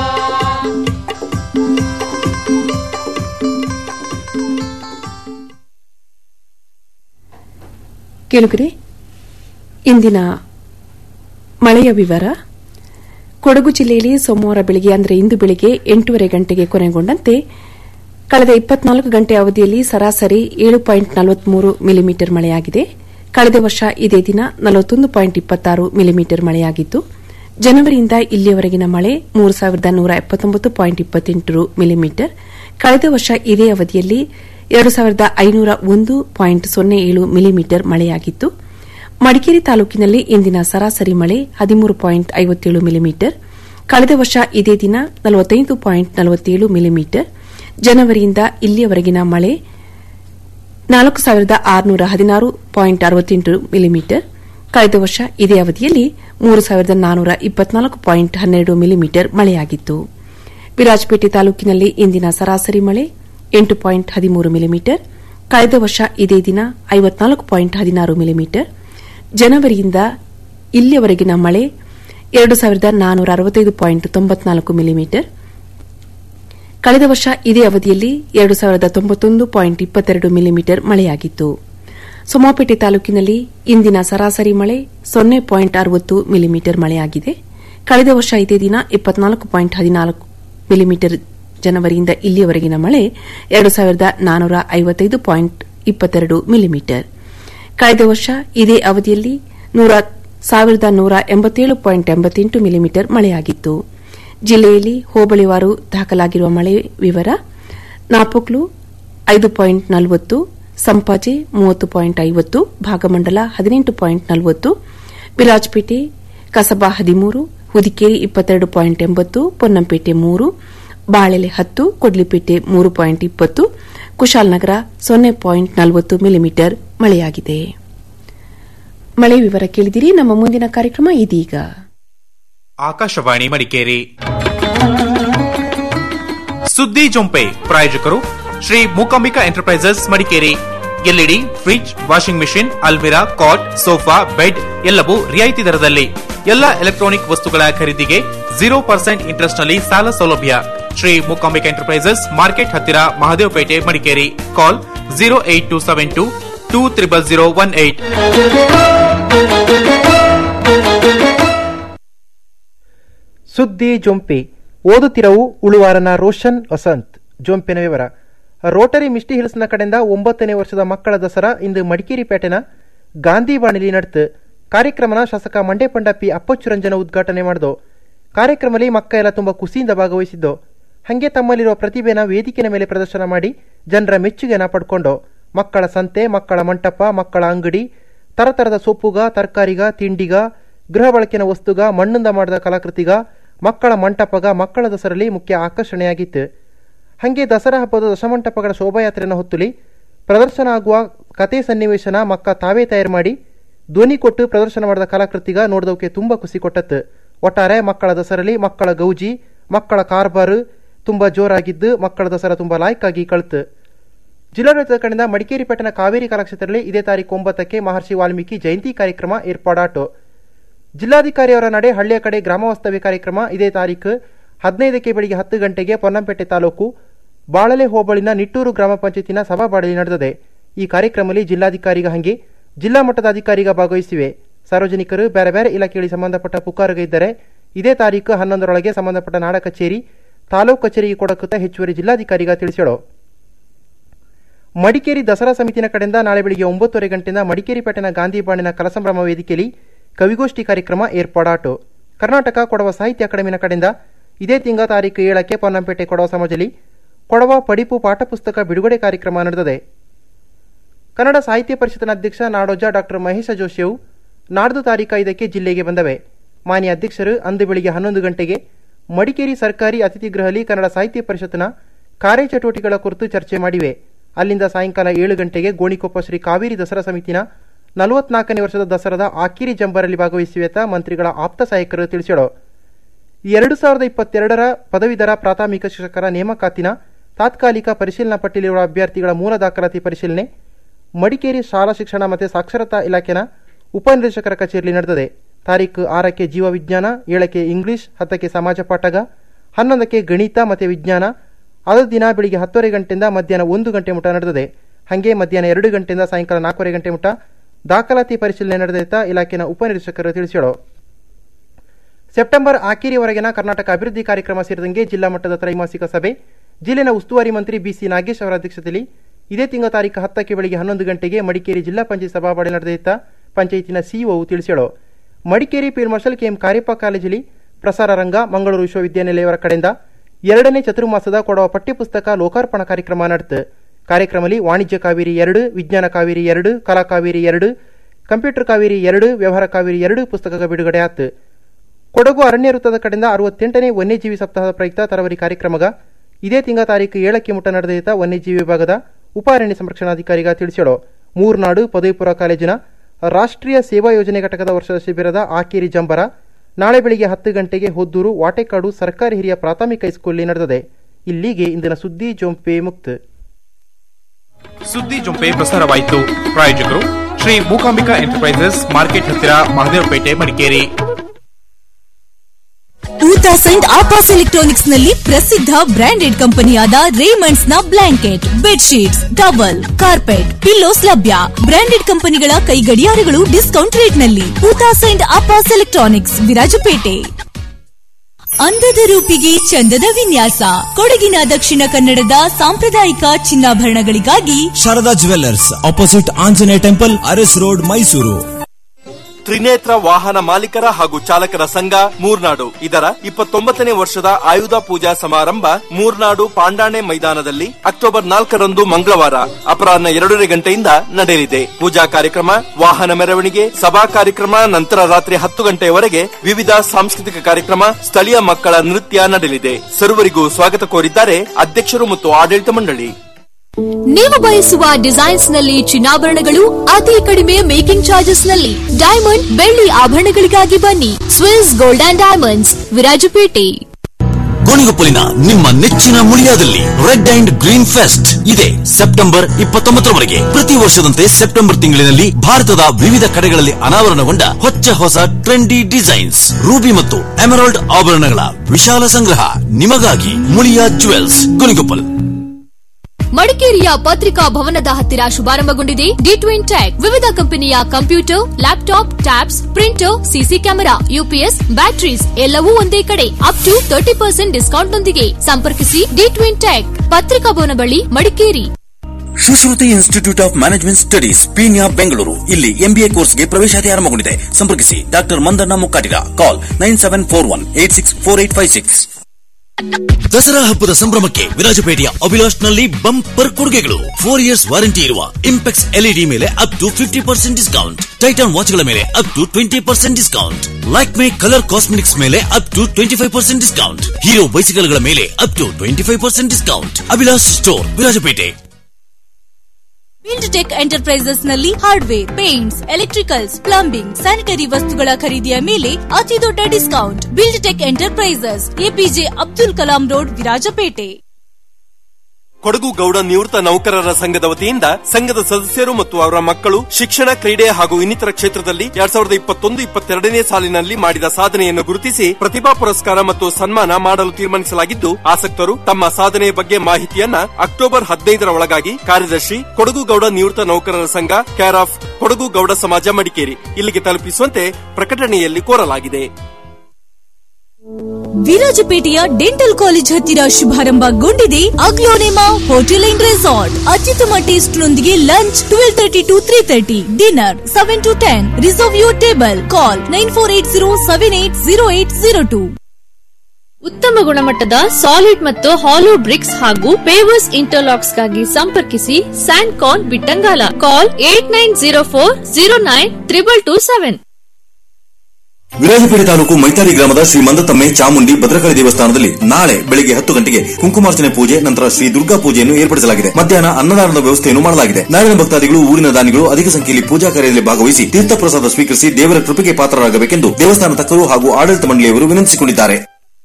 ಕೇಳುಗರೆ ಇಂದಿನ ಮಳೆಯ ವಿವರ ಕೊಡಗು ಜಿಲ್ಲೆಯಲ್ಲಿ ಸೋಮವಾರ ಬೆಳಗ್ಗೆ ಅಂದರೆ ಇಂದು ಬೆಳಗ್ಗೆ ಎಂಟೂವರೆ ಗಂಟೆಗೆ ಕೊನೆಗೊಂಡಂತೆ ಕಳೆದ ಇಪ್ಪತ್ನಾಲ್ಕು ಗಂಟೆ ಅವಧಿಯಲ್ಲಿ ಸರಾಸರಿ ಏಳು ಪಾಯಿಂಟ್ ನಲವತ್ಮೂರು ಮಿಲಿಮೀಟರ್ ಮಳೆಯಾಗಿದೆ ಕಳೆದ ವರ್ಷ ಇದೇ ದಿನ ನಲವತ್ತೊಂದು ಪಾಯಿಂಟ್ ಇಪ್ಪತ್ತಾರು ಮಿಲಿಮೀಟರ್ ಮಳೆಯಾಗಿದ್ದು ಜನವರಿಯಿಂದ ಇಲ್ಲಿಯವರೆಗಿನ ಮಳೆ ಮೂರು ಸಾವಿರದ ನೂರ ಎಪ್ಪತ್ತೊಂಬತ್ತು ಪಾಯಿಂಟ್ ಇಪ್ಪತ್ತೆಂಟು ಮಿಲಿಮೀಟರ್ ಕಳೆದ ವರ್ಷ ಇದೇ ಅವಧಿಯಲ್ಲಿ ಎರಡು ಸಾವಿರದ ಐನೂರ ಒಂದು ಪಾಯಿಂಟ್ ಸೊನ್ನೆ ಏಳು ಮಿಲಿಮೀಟರ್ ಮಳೆಯಾಗಿತ್ತು ಮಡಿಕೇರಿ ತಾಲೂಕಿನಲ್ಲಿ ಇಂದಿನ ಸರಾಸರಿ ಮಳೆ ಹದಿಮೂರು ಪಾಯಿಂಟ್ ಐವತ್ತೇಳು ಮಿಲಿಮೀಟರ್ ಕಳೆದ ವರ್ಷ ಇದೇ ದಿನ ನಲವತ್ತೈದು ಪಾಯಿಂಟ್ ನಲವತ್ತೇಳು ಮಿಲಿಮೀಟರ್ ಜನವರಿಯಿಂದ ಇಲ್ಲಿಯವರೆಗಿನ ಮಳೆ ನಾಲ್ಕು ಸಾವಿರದ ಆರುನೂರ ಹದಿನಾರು ಪಾಯಿಂಟ್ ಅರವತ್ತೆಂಟು ಮಿಲಿಮೀಟರ್ ಕಳೆದ ವರ್ಷ ಇದೇ ಅವಧಿಯಲ್ಲಿ ಮೂರು ಸಾವಿರದ ನಾನೂರ ಇಪ್ಪತ್ನಾಲ್ಕು ಪಾಯಿಂಟ್ ಹನ್ನೆರಡು ಮಿಲಿಮೀಟರ್ ಮಳೆಯಾಗಿತ್ತು ವಿರಾಜಪೇಟೆ ತಾಲೂಕಿನಲ್ಲಿ ಇಂದಿನ ಸರಾಸರಿ ಮಳೆ ಎಂಟು ಪಾಯಿಂಟ್ ಹದಿಮೂರು ಮಿಲಿಮೀಟರ್ ಕಳೆದ ವರ್ಷ ಇದೇ ದಿನ ಐವತ್ನಾಲ್ಕು ಪಾಯಿಂಟ್ ಹದಿನಾರು ಮಿಲಿಮೀಟರ್ ಜನವರಿಯಿಂದ ಇಲ್ಲಿಯವರೆಗಿನ ಮಳೆ ಎರಡು ಸಾವಿರದ ನಾನೂರ ಅರವತ್ತೈದು ಪಾಯಿಂಟ್ ತೊಂಬತ್ನಾಲ್ಕು ಮಿಲಿಮೀಟರ್ ಕಳೆದ ವರ್ಷ ಇದೇ ಅವಧಿಯಲ್ಲಿ ಎರಡು ಸಾವಿರದ ತೊಂಬತ್ತೊಂದು ಪಾಯಿಂಟ್ ಇಪ್ಪತ್ತೆರಡು ಮಿಲಿಮೀಟರ್ ಮಳೆಯಾಗಿತ್ತು ಸೋಮಾಪೇಟೆ ತಾಲೂಕಿನಲ್ಲಿ ಇಂದಿನ ಸರಾಸರಿ ಮಳೆ ಸೊನ್ನೆ ಪಾಯಿಂಟ್ ಅರವತ್ತು ಮಿಲಿಮೀಟರ್ ಮಳೆಯಾಗಿದೆ ಕಳೆದ ವರ್ಷ ಇದೇ ದಿನ ಇಪ್ಪತ್ನಾಲ್ಕು ಪಾಯಿಂಟ್ ಹದಿನಾಲ್ಕು ಮಿಲಿಮೀಟರ್ ಜನವರಿಯಿಂದ ಇಲ್ಲಿಯವರೆಗಿನ ಮಳೆ ಎರಡು ಸಾವಿರದ ನಾನೂರ ಐವತ್ತೈದು ಪಾಯಿಂಟ್ ಇಪ್ಪತ್ತೆರಡು ಮಿಲಿಮೀಟರ್ ಕಳೆದ ವರ್ಷ ಇದೇ ಅವಧಿಯಲ್ಲಿ ನೂರ ಸಾವಿರದ ನೂರ ಎಂಬತ್ತೇಳು ಪಾಯಿಂಟ್ ಎಂಬತ್ತೆಂಟು ಮಿಲಿಮೀಟರ್ ಮಳೆಯಾಗಿತ್ತು ಜಿಲ್ಲೆಯಲ್ಲಿ ಹೋಬಳಿವಾರು ದಾಖಲಾಗಿರುವ ಮಳೆ ವಿವರ ನಾಪೊಕ್ಲು ಐದು ಪಾಯಿಂಟ್ ನಲವತ್ತು ಸಂಪಾಜೆ ಮೂವತ್ತು ಪಾಯಿಂಟ್ ಐವತ್ತು ಭಾಗಮಂಡಲ ಹದಿನೆಂಟು ಪಾಯಿಂಟ್ ನಲವತ್ತು ವಿರಾಜಪೇಟೆ ಕಸಬಾ ಹದಿಮೂರು ಹುದಿಕೇರಿ ಇಪ್ಪತ್ತೆರಡು ಪಾಯಿಂಟ್ ಎಂಬತ್ತು ಪೊನ್ನಂಪೇಟೆ ಮೂರು ಬಾಳೆಲೆ ಹತ್ತು ಕೊಡ್ಲಿಪೇಟೆ ಮೂರು ಪಾಯಿಂಟ್ ಇಪ್ಪತ್ತು ಕುಶಾಲನಗರ ಸೊನ್ನೆ ಪಾಯಿಂಟ್ ನಲವತ್ತು ಮಿಲಿಮೀಟರ್ ಮಳೆಯಾಗಿದೆ ಮಳೆ ವಿವರ ಕೇಳಿದಿರಿ ನಮ್ಮ ಮುಂದಿನ ಕಾರ್ಯಕ್ರಮ ಇದೀಗ ಆಕಾಶವಾಣಿ ಮಡಿಕೇರಿ ಸುದ್ದಿ ಜೊಂಪೆ ಪ್ರಾಯೋಜಕರು Shri Mookambika enterprises Madikeri LED fridge washing machine ಅಲ್ಮಿರಾ ಕಾಟ್ ಸೋಫಾ ಬೆಡ್ ಎಲ್ಲವೂ ರಿಯಾಯಿತಿ ದರದಲ್ಲಿ ಎಲ್ಲ ಎಲೆಕ್ಟ್ರಾನಿಕ್ ವಸ್ತುಗಳ ಖರೀದಿಗೆ ಜೀರೋ ಪರ್ಸೆಂಟ್ ಇಂಟ್ರೆಸ್ಟ್ ನಲ್ಲಿ ಸಾಲ ಸೌಲಭ್ಯ ಶ್ರೀ ಮೂಕಾಂಬಿಕಾ ಎಂಟರ್ಪ್ರೈಸಸ್ ಮಾರ್ಕೆಟ್ ಹತ್ತಿರ Mahadevapete Madikeri call zero eight two seven two two triple zero one eight ಸುದ್ದಿ ಜೊಂಪೆ ಓದುತ್ತಿರವು ಉಳುವಾರನ ರೋಷನ್ ವಸಂತ್ ಜೊಂಪಿನ ವಿವರ ರೋಟರಿ ಮಿಸ್ಟಿ ಹಿಲ್ಸ್ನ ಕಡೆಯಿಂದ ಒಂಬತ್ತನೇ ವರ್ಷದ ಮಕ್ಕಳ ದಸರಾ ಇಂದು ಮಡಿಕೇರಿ ಪೇಟೆನ ಗಾಂಧಿ ಬಾಣಿಲಿ ನಡೆತು ಕಾರ್ಯಕ್ರಮನ ಶಾಸಕ ಮಂಡೆ ಪಂಡ ಪಿ ಅಪ್ಪಚ್ಚುರಂಜನ ಉದ್ಘಾಟನೆ ಮಾಡಿದು ಕಾರ್ಯಕ್ರಮದಲ್ಲಿ ಮಕ್ಕ ಎಲ್ಲ ತುಂಬಾ ಖುಷಿಯಿಂದ ಭಾಗವಹಿಸಿದ್ದು ಹಂಗೆ ತಮ್ಮಲ್ಲಿರುವ ಪ್ರತಿಭೆನ ವೇದಿಕೆಯ ಮೇಲೆ ಪ್ರದರ್ಶನ ಮಾಡಿ ಜನರ ಮೆಚ್ಚುಗೆನ ಪಡ್ಕೊಂಡು ಮಕ್ಕಳ ಸಂತೆ ಮಕ್ಕಳ ಮಂಟಪ ಮಕ್ಕಳ ಅಂಗಡಿ ತರತರದ ಸೊಪ್ಪುಗ ತರಕಾರಿಗ ತಿಂಡಿಗ ಗೃಹ ಬಳಕೆನ ವಸ್ತುಗ ಮಣ್ಣಿಂದ ಮಾಡಿದ ಕಲಾಕೃತಿಗ ಮಕ್ಕಳ ಮಂಟಪಗ ಮಕ್ಕಳ ದಸರಲ್ಲಿ ಮುಖ್ಯ ಆಕರ್ಷಣೆಯಾಗಿತ್ತು ಹಂಗೆ ದಸರಾ ಹಬ್ಬದ ದಶಮಂಟಪಗಳ ಶೋಭಾಯಾತ್ರೆಯನ್ನು ಹೊತ್ತುಲಿ ಪ್ರದರ್ಶನ ಆಗುವ ಕತೆ ಸನ್ನಿವೇಶನ ಮಕ್ಕ ತಾವೇ ತಯಾರು ಮಾಡಿ ಧ್ವನಿ ಕೊಟ್ಟು ಪ್ರದರ್ಶನ ಮಾಡಿದ ಕಲಾಕೃತಿಗ ನೋಡಿದವಕ್ಕೆ ತುಂಬಾ ಖುಷಿ ಕೊಟ್ಟತ್ತು ಒಟ್ಟಾರೆ ಮಕ್ಕಳ ದಸರಲ್ಲಿ ಮಕ್ಕಳ ಗೌಜಿ ಮಕ್ಕಳ ಕಾರ್ಬಾರು ತುಂಬಾ ಜೋರಾಗಿದ್ದು ಮಕ್ಕಳ ದಸರಾ ತುಂಬಾ ಲಾಯ್ಕಾಗಿ ಕಳಿತು ಜಿಲ್ಲಾಡಳಿತದ ಕಡೆಯಿಂದ ಮಡಿಕೇರಿ ಪಟ್ಟಣ ಕಾವೇರಿ ಕಲಾಕ್ಷೇತ್ರದಲ್ಲಿ ಇದೇ ತಾರೀಕು ಒಂಬತ್ತಕ್ಕೆ ಮಹರ್ಷಿ ವಾಲ್ಮೀಕಿ ಜಯಂತಿ ಕಾರ್ಯಕ್ರಮ ಏರ್ಪಾಡಾಟು ಜಿಲ್ಲಾಧಿಕಾರಿಯವರ ನಡೆ ಹಳ್ಳಿಯ ಕಡೆ ಗ್ರಾಮ ವಾಸ್ತವ್ಯ ಕಾರ್ಯಕ್ರಮ ಇದೇ ತಾರೀಕು ಹದಿನೈದಕ್ಕೆ ಬೆಳಿಗ್ಗೆ ಹತ್ತು ಗಂಟೆಗೆ ಪೊನ್ನಂಪೇಟೆ ತಾಲೂಕು ಬಾಳಲೆ ಹೋಬಳಿನ ನಿಟ್ಟೂರು ಗ್ರಾಮ ಪಂಚಾಯತಿನ ಸಭಾಬಾಡಲಿ ನಡೆದಿದೆ ಈ ಕಾರ್ಯಕ್ರಮದಲ್ಲಿ ಜಿಲ್ಲಾಧಿಕಾರಿಗ ಹಂಗೆ ಜಿಲ್ಲಾ ಮಟ್ಟದ ಅಧಿಕಾರಿಗ ಭಾಗವಹಿಸಿವೆ ಸಾರ್ವಜನಿಕರು ಬೇರೆ ಬೇರೆ ಇಲಾಖೆಗಳಿಗೆ ಸಂಬಂಧಪಟ್ಟ ಪುಕಾರುಗ ಇದ್ದರೆ ಇದೇ ತಾರೀಕು ಹನ್ನೊಂದರೊಳಗೆ ಸಂಬಂಧಪಟ್ಟ ನಾಡ ಕಚೇರಿ ತಾಲೂಕು ಕಚೇರಿಗೆ ಕೊಡಕುತ್ತ ಹೆಚ್ಚುವರಿ ಜಿಲ್ಲಾಧಿಕಾರಿಗ ತಿಳಿಸಿಳು ಮಡಿಕೇರಿ ದಸರಾ ಸಮಿತಿನ ಕಡೆಯಿಂದ ನಾಳೆ ಬೆಳಿಗ್ಗೆ ಒಂಬತ್ತುವರೆ ಗಂಟೆಯಿಂದ ಮಡಿಕೇರಿ ಪೇಟೆನ ಗಾಂಧಿ ಬಾಣಿನ ಕಲಸಂಭ್ರಮ ವೇದಿಕೆಯಲ್ಲಿ ಕವಿಗೋಷ್ಠಿ ಕಾರ್ಯಕ್ರಮ ಏರ್ಪಾಡಾಟು ಕರ್ನಾಟಕ ಕೊಡವ ಸಾಹಿತ್ಯ ಅಕಾಡೆಮಿನ ಕಡೆಯಿಂದ ಇದೇ ತಿಂಗಳ ತಾರೀಕು ಏಳಕ್ಕೆ ಪೊನ್ನಂಪೇಟೆ ಕೊಡವ ಸಮಾಜದಲ್ಲಿ ಕೊಡವ ಪಡಿಪು ಪಾಠಪುಸ್ತಕ ಬಿಡುಗಡೆ ಕಾರ್ಯಕ್ರಮ ನಡೆದಿದೆ ಕನ್ನಡ ಸಾಹಿತ್ಯ ಪರಿಷತ್ತಿನ ಅಧ್ಯಕ್ಷ ನಾಡೋಜ ಡಾಕ್ಟರ್ ಮಹೇಶ ಜೋಶಿಯವು ನಾಡ್ದು ತಾರೀಕು ಐದಕ್ಕೆ ಜಿಲ್ಲೆಗೆ ಬಂದವೆ ಮಾನ್ಯ ಅಧ್ಯಕ್ಷರು ಅಂದು ಬೆಳಿಗ್ಗೆ ಹನ್ನೊಂದು ಗಂಟೆಗೆ ಮಡಿಕೇರಿ ಸರ್ಕಾರಿ ಅತಿಥಿ ಗೃಹದಲ್ಲಿ ಕನ್ನಡ ಸಾಹಿತ್ಯ ಪರಿಷತ್ತಿನ ಕಾರ್ಯಚಟುವಟಿಕೆಗಳ ಕುರಿತು ಚರ್ಚೆ ಮಾಡಿವೆ ಅಲ್ಲಿಂದ ಸಾಯಂಕಾಲ ಏಳು ಗಂಟೆಗೆ ಗೋಣಿಕೊಪ್ಪ ಶ್ರೀ ಕಾವೇರಿ ದಸರಾ ಸಮಿತಿನ ನಲವತ್ನಾಲ್ಕನೇ ವರ್ಷದ ದಸರಾದ ಆಕಿರಿ ಜಂಬರಲ್ಲಿ ಭಾಗವಹಿಸುವೆತ ಮಂತ್ರಿಗಳ ಆಪ್ತ ಸಹಾಯಕರು ತಿಳಿಸಿದರು ಎರಡು ಸಾವಿರದ ಇಪ್ಪತ್ತೆರಡರ ಪದವೀಧರ ಪ್ರಾಥಮಿಕ ಶಿಕ್ಷಕರ ನೇಮಕಾತಿನ ತಾತ್ಕಾಲಿಕ ಪರಿಶೀಲನಾ ಪಟ್ಟಿಯಲ್ಲಿರುವ ಅಭ್ಯರ್ಥಿಗಳ ಮೂಲ ದಾಖಲಾತಿ ಪರಿಶೀಲನೆ ಮಡಿಕೇರಿ ಶಾಲಾ ಶಿಕ್ಷಣ ಮತ್ತು ಸಾಕ್ಷರತಾ ಇಲಾಖೆನ ಉಪನಿರ್ದೇಶಕರ ಕಚೇರಿಯಲ್ಲಿ ನಡೆದಿದೆ ತಾರೀಕು ಆರಕ್ಕೆ ಜೀವ ವಿಜ್ಞಾನ ಏಳಕ್ಕೆ ಇಂಗ್ಲಿಷ್ ಹತ್ತಕ್ಕೆ ಸಮಾಜ ಪಾಠಗ ಹನ್ನೊಂದಕ್ಕೆ ಗಣಿತ ಮತ್ತು ವಿಜ್ಞಾನ ಅದ ದಿನ ಬೆಳಿಗ್ಗೆ ಹತ್ತುವರೆ ಗಂಟೆಯಿಂದ ಮಧ್ಯಾಹ್ನ ಒಂದು ಗಂಟೆ ಮುಟ ನಡೆದಿದೆ ಹಾಗೆ ಮಧ್ಯಾಹ್ನ ಎರಡು ಗಂಟೆಯಿಂದ ಸಾಯಂಕಾಲ ನಾಲ್ಕೂವರೆ ಗಂಟೆ ಮುಟ ದಾಖಲಾತಿ ಪರಿಶೀಲನೆ ನಡೆದಿದ್ದ ಇಲಾಖೆನ ಉಪನಿರೀಕ್ಷಕರು ತಿಳಿಸಿದರು ಸೆಪ್ಟೆಂಬರ್ ಆಖಿರಿವರೆಗಿನ ಕರ್ನಾಟಕ ಅಭಿವೃದ್ಧಿ ಕಾರ್ಯಕ್ರಮ ಸೇರಿದಂಗೆ ಜಿಲ್ಲಾ ಮಟ್ಟದ ತ್ರೈಮಾಸಿಕ ಸಭೆ ಜಿಲ್ಲೆನ ಉಸ್ತುವಾರಿ ಮಂತ್ರಿ ಬಿಸಿ ನಾಗೇಶ್ ಅವರ ಅಧ್ಯಕ್ಷತೆಯಲ್ಲಿ ಇದೇ ತಿಂಗಳ ತಾರೀಕು ಹತ್ತಕ್ಕೆ ಬೆಳಿಗ್ಗೆ ಹನ್ನೊಂದು ಗಂಟೆಗೆ ಮಡಿಕೇರಿ ಜಿಲ್ಲಾ ಪಂಚಾಯತ್ ಸಭಾಬಳಿ ನಡೆದಿದ್ದ ಪಂಚಾಯತಿನ ಸಿಇಒ ತಿಳಿಸಿದರು Madikeri field marshal KM Cariappa ಕಾಲೇಜಲ್ಲಿ ಪ್ರಸಾರ ರಂಗ ಮಂಗಳೂರು ವಿಶ್ವವಿದ್ಯಾನಿಲಯವರ ಕಡೆಯಿಂದ ಎರಡನೇ ಚತುರ್ಮಾಸದ ಕೊಡುವ ಪಠ್ಯಪುಸ್ತಕ ಲೋಕಾರ್ಪಣಾ ಕಾರ್ಯಕ್ರಮ ನಡೆತು ಕಾರ್ಯಕ್ರಮದಲ್ಲಿ ವಾಣಿಜ್ಯ ಕಾವೇರಿ ಎರಡು ವಿಜ್ಞಾನ ಕಾವೇರಿ ಎರಡು ಕಲಾ ಕಾವೇರಿ ಎರಡು ಕಂಪ್ಯೂಟರ್ ಕಾವೇರಿ ಎರಡು ವ್ಯವಹಾರ ಕಾವೇರಿ ಎರಡು ಪುಸ್ತಕಗಳ ಬಿಡುಗಡೆ ಆತು ಕೊಡಗು ಅರಣ್ಯ ವೃತ್ತದ ಕಡೆಯಿಂದ ಅರವತ್ತೆಂಟನೇ ವನ್ಯಜೀವಿ ಸಪ್ತಾಹದ ಪ್ರಯುಕ್ತ ತರವರಿ ಕಾರ್ಯಕ್ರಮಗ ಇದೇ ತಿಂಗಳ ತಾರೀಕು ಏಳಕ್ಕೆ ಮುಟ ನಡೆದಿದ್ದ ವನ್ಯಜೀವಿ ವಿಭಾಗದ ಉಪ ಅರಣ್ಯ ಸಂರಕ್ಷಣಾಧಿಕಾರಿಗ ತಿಳಿಸಿಳು ಮೂರ್ನಾಡು ಪದವಿಪುರ ಕಾಲೇಜಿನ ರಾಷ್ಟ್ರೀಯ ಸೇವಾ ಯೋಜನೆ ಘಟಕದ ವರ್ಷದ ಶಿಬಿರದ ಆಕೇರಿ ಜಂಬರ ನಾಳೆ ಬೆಳಿಗ್ಗೆ ಹತ್ತು ಗಂಟೆಗೆ ಹೊದ್ದೂರು ವಾಟೆಕಾಡು ಸರ್ಕಾರಿ ಹಿರಿಯ ಪ್ರಾಥಮಿಕ ಹೈಸ್ಕೂಲ್ನಲ್ಲಿ ನಡೆದಿದೆ ಇಲ್ಲಿಗೆ ಇಂದಿನ ಸುದ್ದಿ ಜೊಂಪೆ ಮುಕ್ತ ಸುದ್ದಿ ಜೊಂಪೆ ಪ್ರಸಾರವಾಯಿತು ಪ್ರಾಯೋಜಕರು ಶ್ರೀ ಮೂಕಾಂಬಿಕಾ ಎಂಟರ್ಪ್ರೈಸಸ್ ಮಾರ್ಕೆಟ್ ಹತ್ತಿರ ಮಹದೇವಪೇಟೆ ಮಡಿಕೇರಿ ಪೂತಾಸ್ ಅಂಡ್ ಆಪಾಸ್ ಎಲೆಕ್ಟ್ರಾನಿಕ್ಸ್ ನಲ್ಲಿ ಪ್ರಸಿದ್ಧ ಬ್ರಾಂಡೆಡ್ ಕಂಪನಿಯಾದ ರೇಮಂಡ್ಸ್ ನ blanket bedsheets towel carpet pillows ಲಭ್ಯ ಬ್ರಾಂಡೆಡ್ ಕಂಪನಿಗಳ ಕೈ ಗಡಿಯಾರಗಳು ಡಿಸ್ಕೌಂಟ್ ರೇಟ್ ನಲ್ಲಿ ಪೂತಾಸ್ ಅಂಡ್ ಆಪಾಸ್ ಎಲೆಕ್ಟ್ರಾನಿಕ್ಸ್ ವಿರಾಜಪೇಟೆ ಅಂದದ ರೂಪಿಗೆ ಚಂದದ ವಿನ್ಯಾಸ ಕೊಡಗಿನ ದಕ್ಷಿಣ ಕನ್ನಡದ ಸಾಂಪ್ರದಾಯಿಕ ಚಿನ್ನಾಭರಣಗಳಿಗಾಗಿ Sharada jewellers opposite Anjaneya temple Aras road Mysuru Trinetra ವಾಹನ ಮಾಲೀಕರ ಹಾಗೂ ಚಾಲಕರ ಸಂಘ ಮೂರ್ನಾಡು ಇದರ ಇಪ್ಪತ್ತೊಂಬತ್ತನೇ ವರ್ಷದ ಆಯುಧ ಪೂಜಾ ಸಮಾರಂಭ ಮೂರ್ನಾಡು ಪಾಂಡಾಣೆ ಮೈದಾನದಲ್ಲಿ ಅಕ್ಟೋಬರ್ ನಾಲ್ಕರಂದು ಮಂಗಳವಾರ ಅಪರಾಹ್ನ ಎರಡೂವರೆ ಗಂಟೆಯಿಂದ ನಡೆಯಲಿದೆ ಪೂಜಾ ಕಾರ್ಯಕ್ರಮ ವಾಹನ ಮೆರವಣಿಗೆ ಸಭಾ ಕಾರ್ಯಕ್ರಮ ನಂತರ ರಾತ್ರಿ ಹತ್ತು ಗಂಟೆಯವರೆಗೆ ವಿವಿಧ ಸಾಂಸ್ಕೃತಿಕ ಕಾರ್ಯಕ್ರಮ ಸ್ಥಳೀಯ ಮಕ್ಕಳ ನೃತ್ಯ ನಡೆಯಲಿದೆ ಸರ್ವರಿಗೂ ಸ್ವಾಗತ ಕೋರಿದ್ದಾರೆ ಅಧ್ಯಕ್ಷರು ಮತ್ತು ಆಡಳಿತ ಮಂಡಳಿ ನೀವು ಬಯಸುವ ಡಿಸೈನ್ಸ್ ನಲ್ಲಿ ಚಿನ್ನಾಭರಣಗಳು ಅತಿ ಕಡಿಮೆ ಮೇಕಿಂಗ್ ಚಾರ್ಜಸ್ ನಲ್ಲಿ ಡೈಮಂಡ್ ಬೆಳ್ಳಿ ಆಭರಣಗಳಿಗಾಗಿ ಬನ್ನಿ Swiss gold and diamonds Virajpet ಗೋಣಿಗೊಪ್ಪಲಿನ ನಿಮ್ಮ ನೆಚ್ಚಿನ ಮುಳಿಯಾದಲ್ಲಿ ರೆಡ್ ಅಂಡ್ ಗ್ರೀನ್ ಫೆಸ್ಟ್ ಇದೆ ಸೆಪ್ಟೆಂಬರ್ ಇಪ್ಪತ್ತೊಂಬತ್ತರವರೆಗೆ ಪ್ರತಿ ವರ್ಷದಂತೆ ಸೆಪ್ಟೆಂಬರ್ ತಿಂಗಳಿನಲ್ಲಿ ಭಾರತದ ವಿವಿಧ ಕಡೆಗಳಲ್ಲಿ ಅನಾವರಣಗೊಂಡ ಹೊಚ್ಚ ಹೊಸ ಟ್ರೆಂಡಿ ಡಿಸೈನ್ಸ್ ರೂಬಿ ಮತ್ತು ಎಮರಾಲ್ಡ್ ಆಭರಣಗಳ ವಿಶಾಲ ಸಂಗ್ರಹ ನಿಮಗಾಗಿ ಮುಳಿಯಾ ಜುವೆಲ್ಸ್ ಗೋಣಿಗೊಪ್ಪಲ್ ಮಡಿಕೇರಿಯ ಪತ್ರಿಕಾ ಭವನದ ಹತ್ತಿರ ಶುಭಾರಂಭಗೊಂಡಿದೆ ಡಿ ಟ್ವಿನ್ ಟ್ಯಾಕ್ ವಿವಿಧ ಕಂಪನಿಯ computer laptop tabs printer CC camera UPS batteries ಎಲ್ಲವೂ ಒಂದೇ ಕಡೆ up to thirty percent discount ನೊಂದಿಗೆ ಸಂಪರ್ಕಿಸಿ ಡಿ ಟ್ವಿನ್ ಟ್ಯಾಕ್ ಪತ್ರಿಕಾ ಭವನ ಬಳಿ Madikeri Sushruti institute of management studies Peenya Bengaluru ಇಲ್ಲಿ ಎಂಬಿಎ ಕೋರ್ಸ್ಗೆ ಪ್ರವೇಶಾತಿ ಆರಂಭಗೊಂಡಿದೆ ಸಂಪರ್ಕಿಸಿ doctor Mandanna Mukkatira call nine seven four one eight six four eight five six Dasara ಹಬ್ಬದ ಸಂಭ್ರಮಕ್ಕೆ ವಿರಾಜಪೇಟೆಯ ಅಭಿಲಾಷ್ ನಲ್ಲಿ ಬಂಪರ್ ಕೊಡುಗೆಗಳು ಫೋರ್ ಇಯರ್ಸ್ ವಾರಂಟಿ ಇರುವ ಇಂಪೆಕ್ಸ್ ಎಲ್ಇಡಿ ಮೇಲೆ up to fifty percent discount Titan ವಾಚ್ಗಳ ಮೇಲೆ up to twenty percent discount Lakme colour cosmetics ಮೇಲೆ up to twenty five percent discount Hero ಬೈಸಿಕಲ್ಗಳ ಮೇಲೆ up to twenty five percent discount Abhilash store Virajpet build tech enterprises ನಲ್ಲಿ hardware paints electricals plumbing sanitary ವಸ್ತುಗಳ ಖರೀದಿಯ ಮೇಲೆ ಅತಿ ದೊಡ್ಡ discount build tech enterprises APJ Abdul Kalam road Virajpet Kodagu Gowda ನಿವೃತ್ತ ನೌಕರರ ಸಂಘದ ವತಿಯಿಂದ ಸಂಘದ ಸದಸ್ಯರು ಮತ್ತು ಅವರ ಮಕ್ಕಳು ಶಿಕ್ಷಣ ಕ್ರೀಡೆ ಹಾಗೂ ಇನ್ನಿತರ ಕ್ಷೇತ್ರದಲ್ಲಿ ಎರಡ್ ಸಾವಿರದ ಇಪ್ಪತ್ತೊಂದು ಇಪ್ಪತ್ತೆರಡನೇ ಸಾಲಿನಲ್ಲಿ ಮಾಡಿದ ಸಾಧನೆಯನ್ನು ಗುರುತಿಸಿ ಪ್ರತಿಭಾ ಪುರಸ್ಕಾರ ಮತ್ತು ಸನ್ಮಾನ ಮಾಡಲು ತೀರ್ಮಾನಿಸಲಾಗಿದ್ದು ಆಸಕ್ತರು ತಮ್ಮ ಸಾಧನೆಯ ಬಗ್ಗೆ ಮಾಹಿತಿಯನ್ನ ಅಕ್ಟೋಬರ್ ಹದಿನೈದರ ಒಳಗಾಗಿ ಕಾರ್ಯದರ್ಶಿ ಕೊಡಗು ಗೌಡ ನಿವೃತ್ತ ನೌಕರರ ಸಂಘ ಕೇರ್ ಆಫ್ ಕೊಡಗು ಗೌಡ ಸಮಾಜ ಮಡಿಕೇರಿ ಇಲ್ಲಿಗೆ ತಲುಪಿಸುವಂತೆ ಪ್ರಕಟಣೆಯಲ್ಲಿ ಕೋರಲಾಗಿದೆ ವಿರಾಜಪೇಟೆಯ ಡೆಂಟಲ್ ಕಾಲೇಜ್ ಹತ್ತಿರ ಶುಭಾರಂಭಗೊಂಡಿದೆ ಅಗ್ಲೋನೆಮಾ ಹೋಟೆಲ್ ಅಂಡ್ ರೆಸಾರ್ಟ್ ಅತ್ಯುತ್ತಮ ಟೇಸ್ಟ್ ನೊಂದಿಗೆ lunch twelve thirty to three thirty dinner seven to ten reserve your table call nine four eight zero seven eight zero eight zero two ಉತ್ತಮ ಗುಣಮಟ್ಟದ ಸಾಲಿಡ್ ಮತ್ತು ಹಾಲೋ ಬ್ರಿಕ್ಸ್ ಹಾಗೂ ಪೇವರ್ಸ್ ಇಂಟರ್ಲಾಕ್ಸ್ ಗಾಗಿ ಸಂಪರ್ಕಿಸಿ sand con Bittangala call eight nine zero four zero nine triple two seven Virajpet taluk Maitari ಗ್ರಾಮದ ಶ್ರೀ ಮಂದತಮ್ಮೆ ಚಾಮುಂಡಿ ಭದ್ರಕಾಳಿ ದೇವಸ್ಥಾನದಲ್ಲಿ ನಾಳೆ ಬೆಳಗ್ಗೆ ಹತ್ತು ಗಂಟೆಗೆ ಕುಂಕುಮಾರ್ಚನೆ ಪೂಜೆ ನಂತರ ಶ್ರೀ ದುರ್ಗಾ ಪೂಜೆಯನ್ನು ಏರ್ಪಡಿಸಲಾಗಿದೆ ಮಧ್ಯಾಹ್ನ ಅನ್ನದಾನದ ವ್ಯವಸ್ಥೆಯನ್ನು ಮಾಡಲಾಗಿದೆ ನಾಡಿನ ಭಕ್ತಾದಿಗಳು ಊರಿನ ದಾನಿಗಳು ಅಧಿಕ ಸಂಖ್ಯೆಯಲ್ಲಿ ಪೂಜಾ ಕಾರ್ಯದಲ್ಲಿ ಭಾಗವಹಿಸಿ ತೀರ್ಥ ಪ್ರಸಾದ ಸ್ವೀಕರಿಸಿ ದೇವರ ಕೃಪೆಗೆ ಪಾತ್ರರಾಗಬೇಕೆಂದು ದೇವಸ್ಥಾನ ತಕ್ಕರು ಹಾಗೂ ಆಡಳಿತ ಮಂಡಳಿಯವರು ವಿನಂತಿಸಿಕೊಂಡಿದ್ದಾರೆ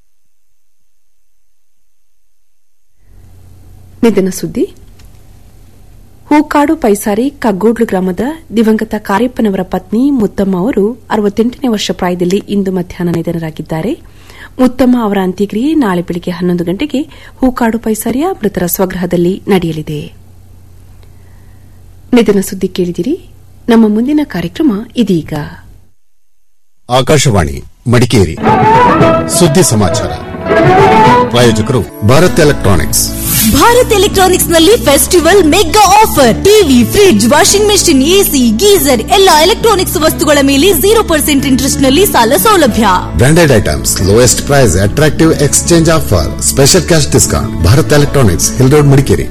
ನಿಧನ ಸುದ್ದಿ ಹೂಕಾಡು ಪೈಸಾರಿ ಕಗ್ಗೋಡ್ಲು ಗ್ರಾಮದ ದಿವಂಗತ ಕಾರ್ಯಪ್ಪನವರ ಪತ್ನಿ ಮುತ್ತಮ್ಮ ಅವರು ಅರವತ್ತೆಂಟನೇ ವರ್ಷ ಪ್ರಾಯದಲ್ಲಿ ಇಂದು ಮಧ್ಯಾಹ್ನ ನಿಧನರಾಗಿದ್ದಾರೆ ಮುತ್ತಮ್ಮ ಅವರ ಅಂತ್ಯಕ್ರಿಯೆ ನಾಳೆ ಬೆಳಗ್ಗೆ ಹನ್ನೊಂದು ಗಂಟೆಗೆ ಹೂಕಾಡು ಪೈಸಾರಿಯ ಮೃತರ ಸ್ವಗೃಹದಲ್ಲಿ ನಡೆಯಲಿದೆ ನಿಧನ ಸುದ್ದಿ ಕೇಳಿದಿರಿ ನಮ್ಮ ಮುಂದಿನ ಕಾರ್ಯಕ್ರಮ ಇದೀಗ ಆಕಾಶವಾಣಿ ಮಡಿಕೇರಿ ಸುದ್ದಿ ಸಮಾಚಾರ ಪ್ರಾಯೋಜಕರು ಭಾರತ್ ಎಲೆಕ್ಟ್ರಾನಿಕ್ಸ್ ಭಾರತ್ ಎಲೆಕ್ಟ್ರಾನಿಕ್ಸ್ ನಲ್ಲಿ festival mega offer TV fridge washing machine AC geyser ಎಲ್ಲಾ ಎಲೆಕ್ಟ್ರಾನಿಕ್ಸ್ ವಸ್ತುಗಳ ಮೇಲೆ ಜೀರೋ ಪರ್ಸೆಂಟ್ ಇಂಟ್ರೆಸ್ಟ್ ನಲ್ಲಿ ಸಾಲ ಸೌಲಭ್ಯ branded items lowest price attractive exchange offer special cash discount Bharat electronics hill road Madikeri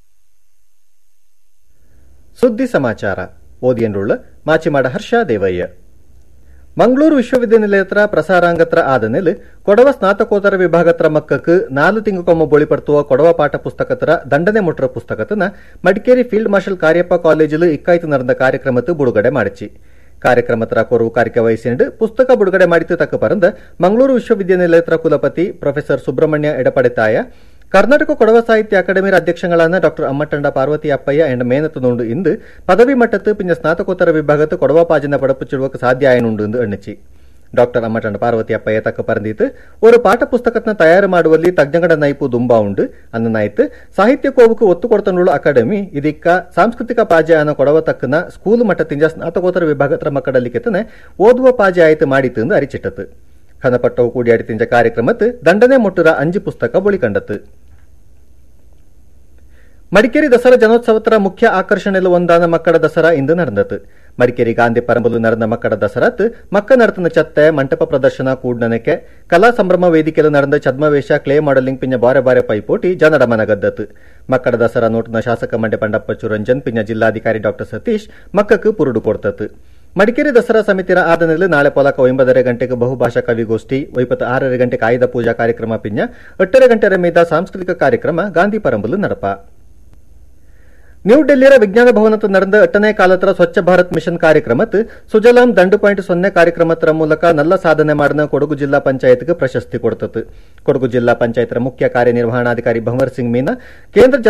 ಸುದ್ದಿ ಸಮಾಚಾರ ಓದಿಯನ್ರುಳ್ಳ ಮಾಚಿಮಾಡ ಹರ್ಷ ದೇವಯ್ಯ ಮಂಗಳೂರು ವಿಶ್ವವಿದ್ಯಾನಿಲಯತ್ರ ಪ್ರಸಾರಾಂಗತ್ರ ಆದನೆಲ್ ಕೊಡವ ಸ್ನಾತಕೋತ್ತರ ವಿಭಾಗತ್ರ ಮಕ್ಕಕ್ಕೆ ನಾಲು ತಿಂಗಕೊಮ್ಮ ಬೊಳಿಪಡ್ತುವ ಕೊಡವ ಪಾಠ ಪುಸ್ತಕತ್ರ ದಂಡನೆ ಮುಟ್ರ ಪುಸ್ತಕತನ ಮಡಿಕೇರಿ ಫೀಲ್ಡ್ ಮಾರ್ಷಲ್ ಕಾರ್ಯಪ್ಪ ಕಾಲೇಜಿಲು ಇಕ್ಕಾಯ್ತು ನಡೆದ ಕಾರ್ಯಕ್ರಮತ್ತು ಬಿಡುಗಡೆ ಮಾಡಿಚಿ ಕಾರ್ಯಕ್ರಮತ್ರ ಕೊರವು ಕಾರ್ಯ ವಹಿಸಿಂಡು ಪುಸ್ತಕ ಬಿಡುಗಡೆ ಮಾಡಿತು ತಕ್ಕ ಪರಂದ ಮಂಗಳೂರು ವಿಶ್ವವಿದ್ಯಾನಿಲಯತ್ರ ಕುಲಪತಿ ಪ್ರೊಫೆಸರ್ ಸುಬ್ರಹ್ಮಣ್ಯ ಎಡಪಡೆತಾಯ ಕರ್ನಾಟಕ ಕೊಡವ ಸಾಹಿತ್ಯ ಅಕಾಡೆಮಿ ಅಧ್ಯಕ್ಷಗಳಾன ಡಾಕ್ಟರ್ ಅಮ್ಮಟ್ಟಂಡ ಪಾರ್ವತಿ ಅಪ್ಪಯ್ಯ ಎಂಡ ಮೇನತ್ತು ನೋಂಡು ಇಂದು ಪದವಿ ಮಟ್ಟತ್ತು ಪಿಂಜ ಸ್ನಾತಕೋತ್ತರ ವಿಭಾಗತ್ತು ಕೊಡವ ಪಾಜನ ಪಡಪುಚಿಡುವಕ್ಕೆ ಸಾಧ್ಯ ಆಯನುಂಡು ಎಂದು ಎಣ್ಣಿಚಿ டாக்டர் அம்மட்டன் பார்வதி அப்பைய தக்க பறந்தித்து ஒரு பாಠ ಪುಸ್ತಕತ್ನ ತಯಾರು ಮಾಡುವಲ್ಲಿ ತಜ್ಞಗಳ ನೈಪು ದುಂಬಾ ಉಂಡು ಅನ್ನನಾಯ್ತು ಸಾಹಿತ್ಯ ಕೋವುಕು ಒತ್ತು ಕೊಡ್ತನುಳ್ಳು ಅಕಾಡೆಮಿ ಇದಕ್ಕ ಸಾಂಸ್ಕೃತಿಕ ಪಾಜೆಯನ್ನು ಕೊಡವ ತಕ್ಕನ ಸ್ಕೂಲ್ ಮಟ್ಟದಿಂದ ಸ್ನಾತಕೋತ್ತರ ವಿಭಾಗದ ಮಕ್ಕಳಲ್ಲಿ ಕೆತ್ತನೆ ಓದುವ ಪಾಜೆ ಆಯ್ತು ಮಾಡಿತು ಎಂದು ಅರಿಚಿಟ್ಟತು ಖನಪಟ್ಟವು ಕೂಡಿಯಾಡಿ ತಿಂಜ ಕಾರ್ಯಕ್ರಮತ್ತು ದಂಡನೆ ಮುಟ್ಟುರ ಅಂಜು ಪುಸ್ತಕ ಬೊಳಿಕಂಡತು ಮಡಿಕೇರಿ ದಸರಾ ಜನೋತ್ಸವತರ ಮುಖ್ಯ ಆಕರ್ಷಣೆಲು ಒಂದಾನ ಮಕ್ಕಳ ದಸರಾ ಇಂದು ನಡೆದತು ಮಡಿಕೇರಿ ಗಾಂಧಿ ಪರಂಬಲು ನಡೆದ ಮಕ್ಕಳ ದಸರಾತ್ ಮಕ್ಕ ನರ್ತನ ಚತ್ತೆ ಮಂಟಪ ಪ್ರದರ್ಶನ ಕೂಡ್ನನಕ್ಕೆ ಕಲಾ ಸಂಭ್ರಮ ವೇದಿಕೆಯಲ್ಲಿ ನಡೆದ ಛದ್ಮವೇಷ ಕ್ಲೇ ಮಾಡೆಲಿಂಗ್ ಪಿಂಜ ಬಾರೆ ಬಾರೆ ಪೈಪೋಟಿ ಜನರ ಮನಗದ್ದತು ಮಕ್ಕಳ ದಸರಾ ನೋಟಿನ ಶಾಸಕ ಮಂಡ್ಯ ಪಂಡಪ್ಪ ಚುರಂಜನ್ ಪಿಂಜ ಜಿಲ್ಲಾಧಿಕಾರಿ ಡಾಕ್ಟರ್ ಸತೀಶ್ ಮಕ್ಕಕ್ಕೆ ಪುರುಡು ಕೊಡ್ತತು ಮಡಿಕೇರಿ ದಸರಾ ಸಮಿತಿಯ ಆದನಲ್ಲಿ ನಾಳೆ ಪೊಲಕ ಒಂಬತ್ತರೆ ಗಂಟೆಗೆ ಬಹುಭಾಷಾ ಕವಿಗೋಷ್ಠಿ ಒಯ್ಪತ್ತು ಆರರ ಗಂಟೆಗೆ ಆಯುಧ ಪೂಜಾ ಕಾರ್ಯಕ್ರಮ ಪಿಂಜ ಎಟ್ಟರೆ ಗಂಟೆರ ಮೀದ ಸಾಂಸ್ಕೃತಿಕ ಕಾರ್ಯಕ್ರಮ ಗಾಂಧಿ ಪರಂಬಲು ನಡಪ ನ್ಯೂ ಡೆಲ್ಲಿಯ ವಿಜ್ಞಾನ ಭವನದ ನಡೆದ ಎಟ್ಟನೇ ಕಾಲತರ ಸ್ವಚ್ಛ ಭಾರತ್ ಮಿಷನ್ ಕಾರ್ಯಕ್ರಮತ್ ಸುಜಲಾಂ ದಂಡು ಪಾಯಿಂಟ್ ಸೊನ್ನೆ ಕಾರ್ಯಕ್ರಮದ ಮೂಲಕ ನಲ್ಲ ಸಾಧನೆ ಮಾಡಿದ ಕೊಡಗು ಜಿಲ್ಲಾ ಪಂಚಾಯತ್ಗೆ ಪ್ರಶಸ್ತಿ ಕೊಡ್ತತು ಕೊಡಗು ಜಿಲ್ಲಾ ಪಂಚಾಯತ್ನ ಮುಖ್ಯ ಕಾರ್ಯನಿರ್ವಹಣಾಧಿಕಾರಿ ಭಂವರ್ ಸಿಂಗ್ ಮೀನಾ ಕೇಂದ್ರ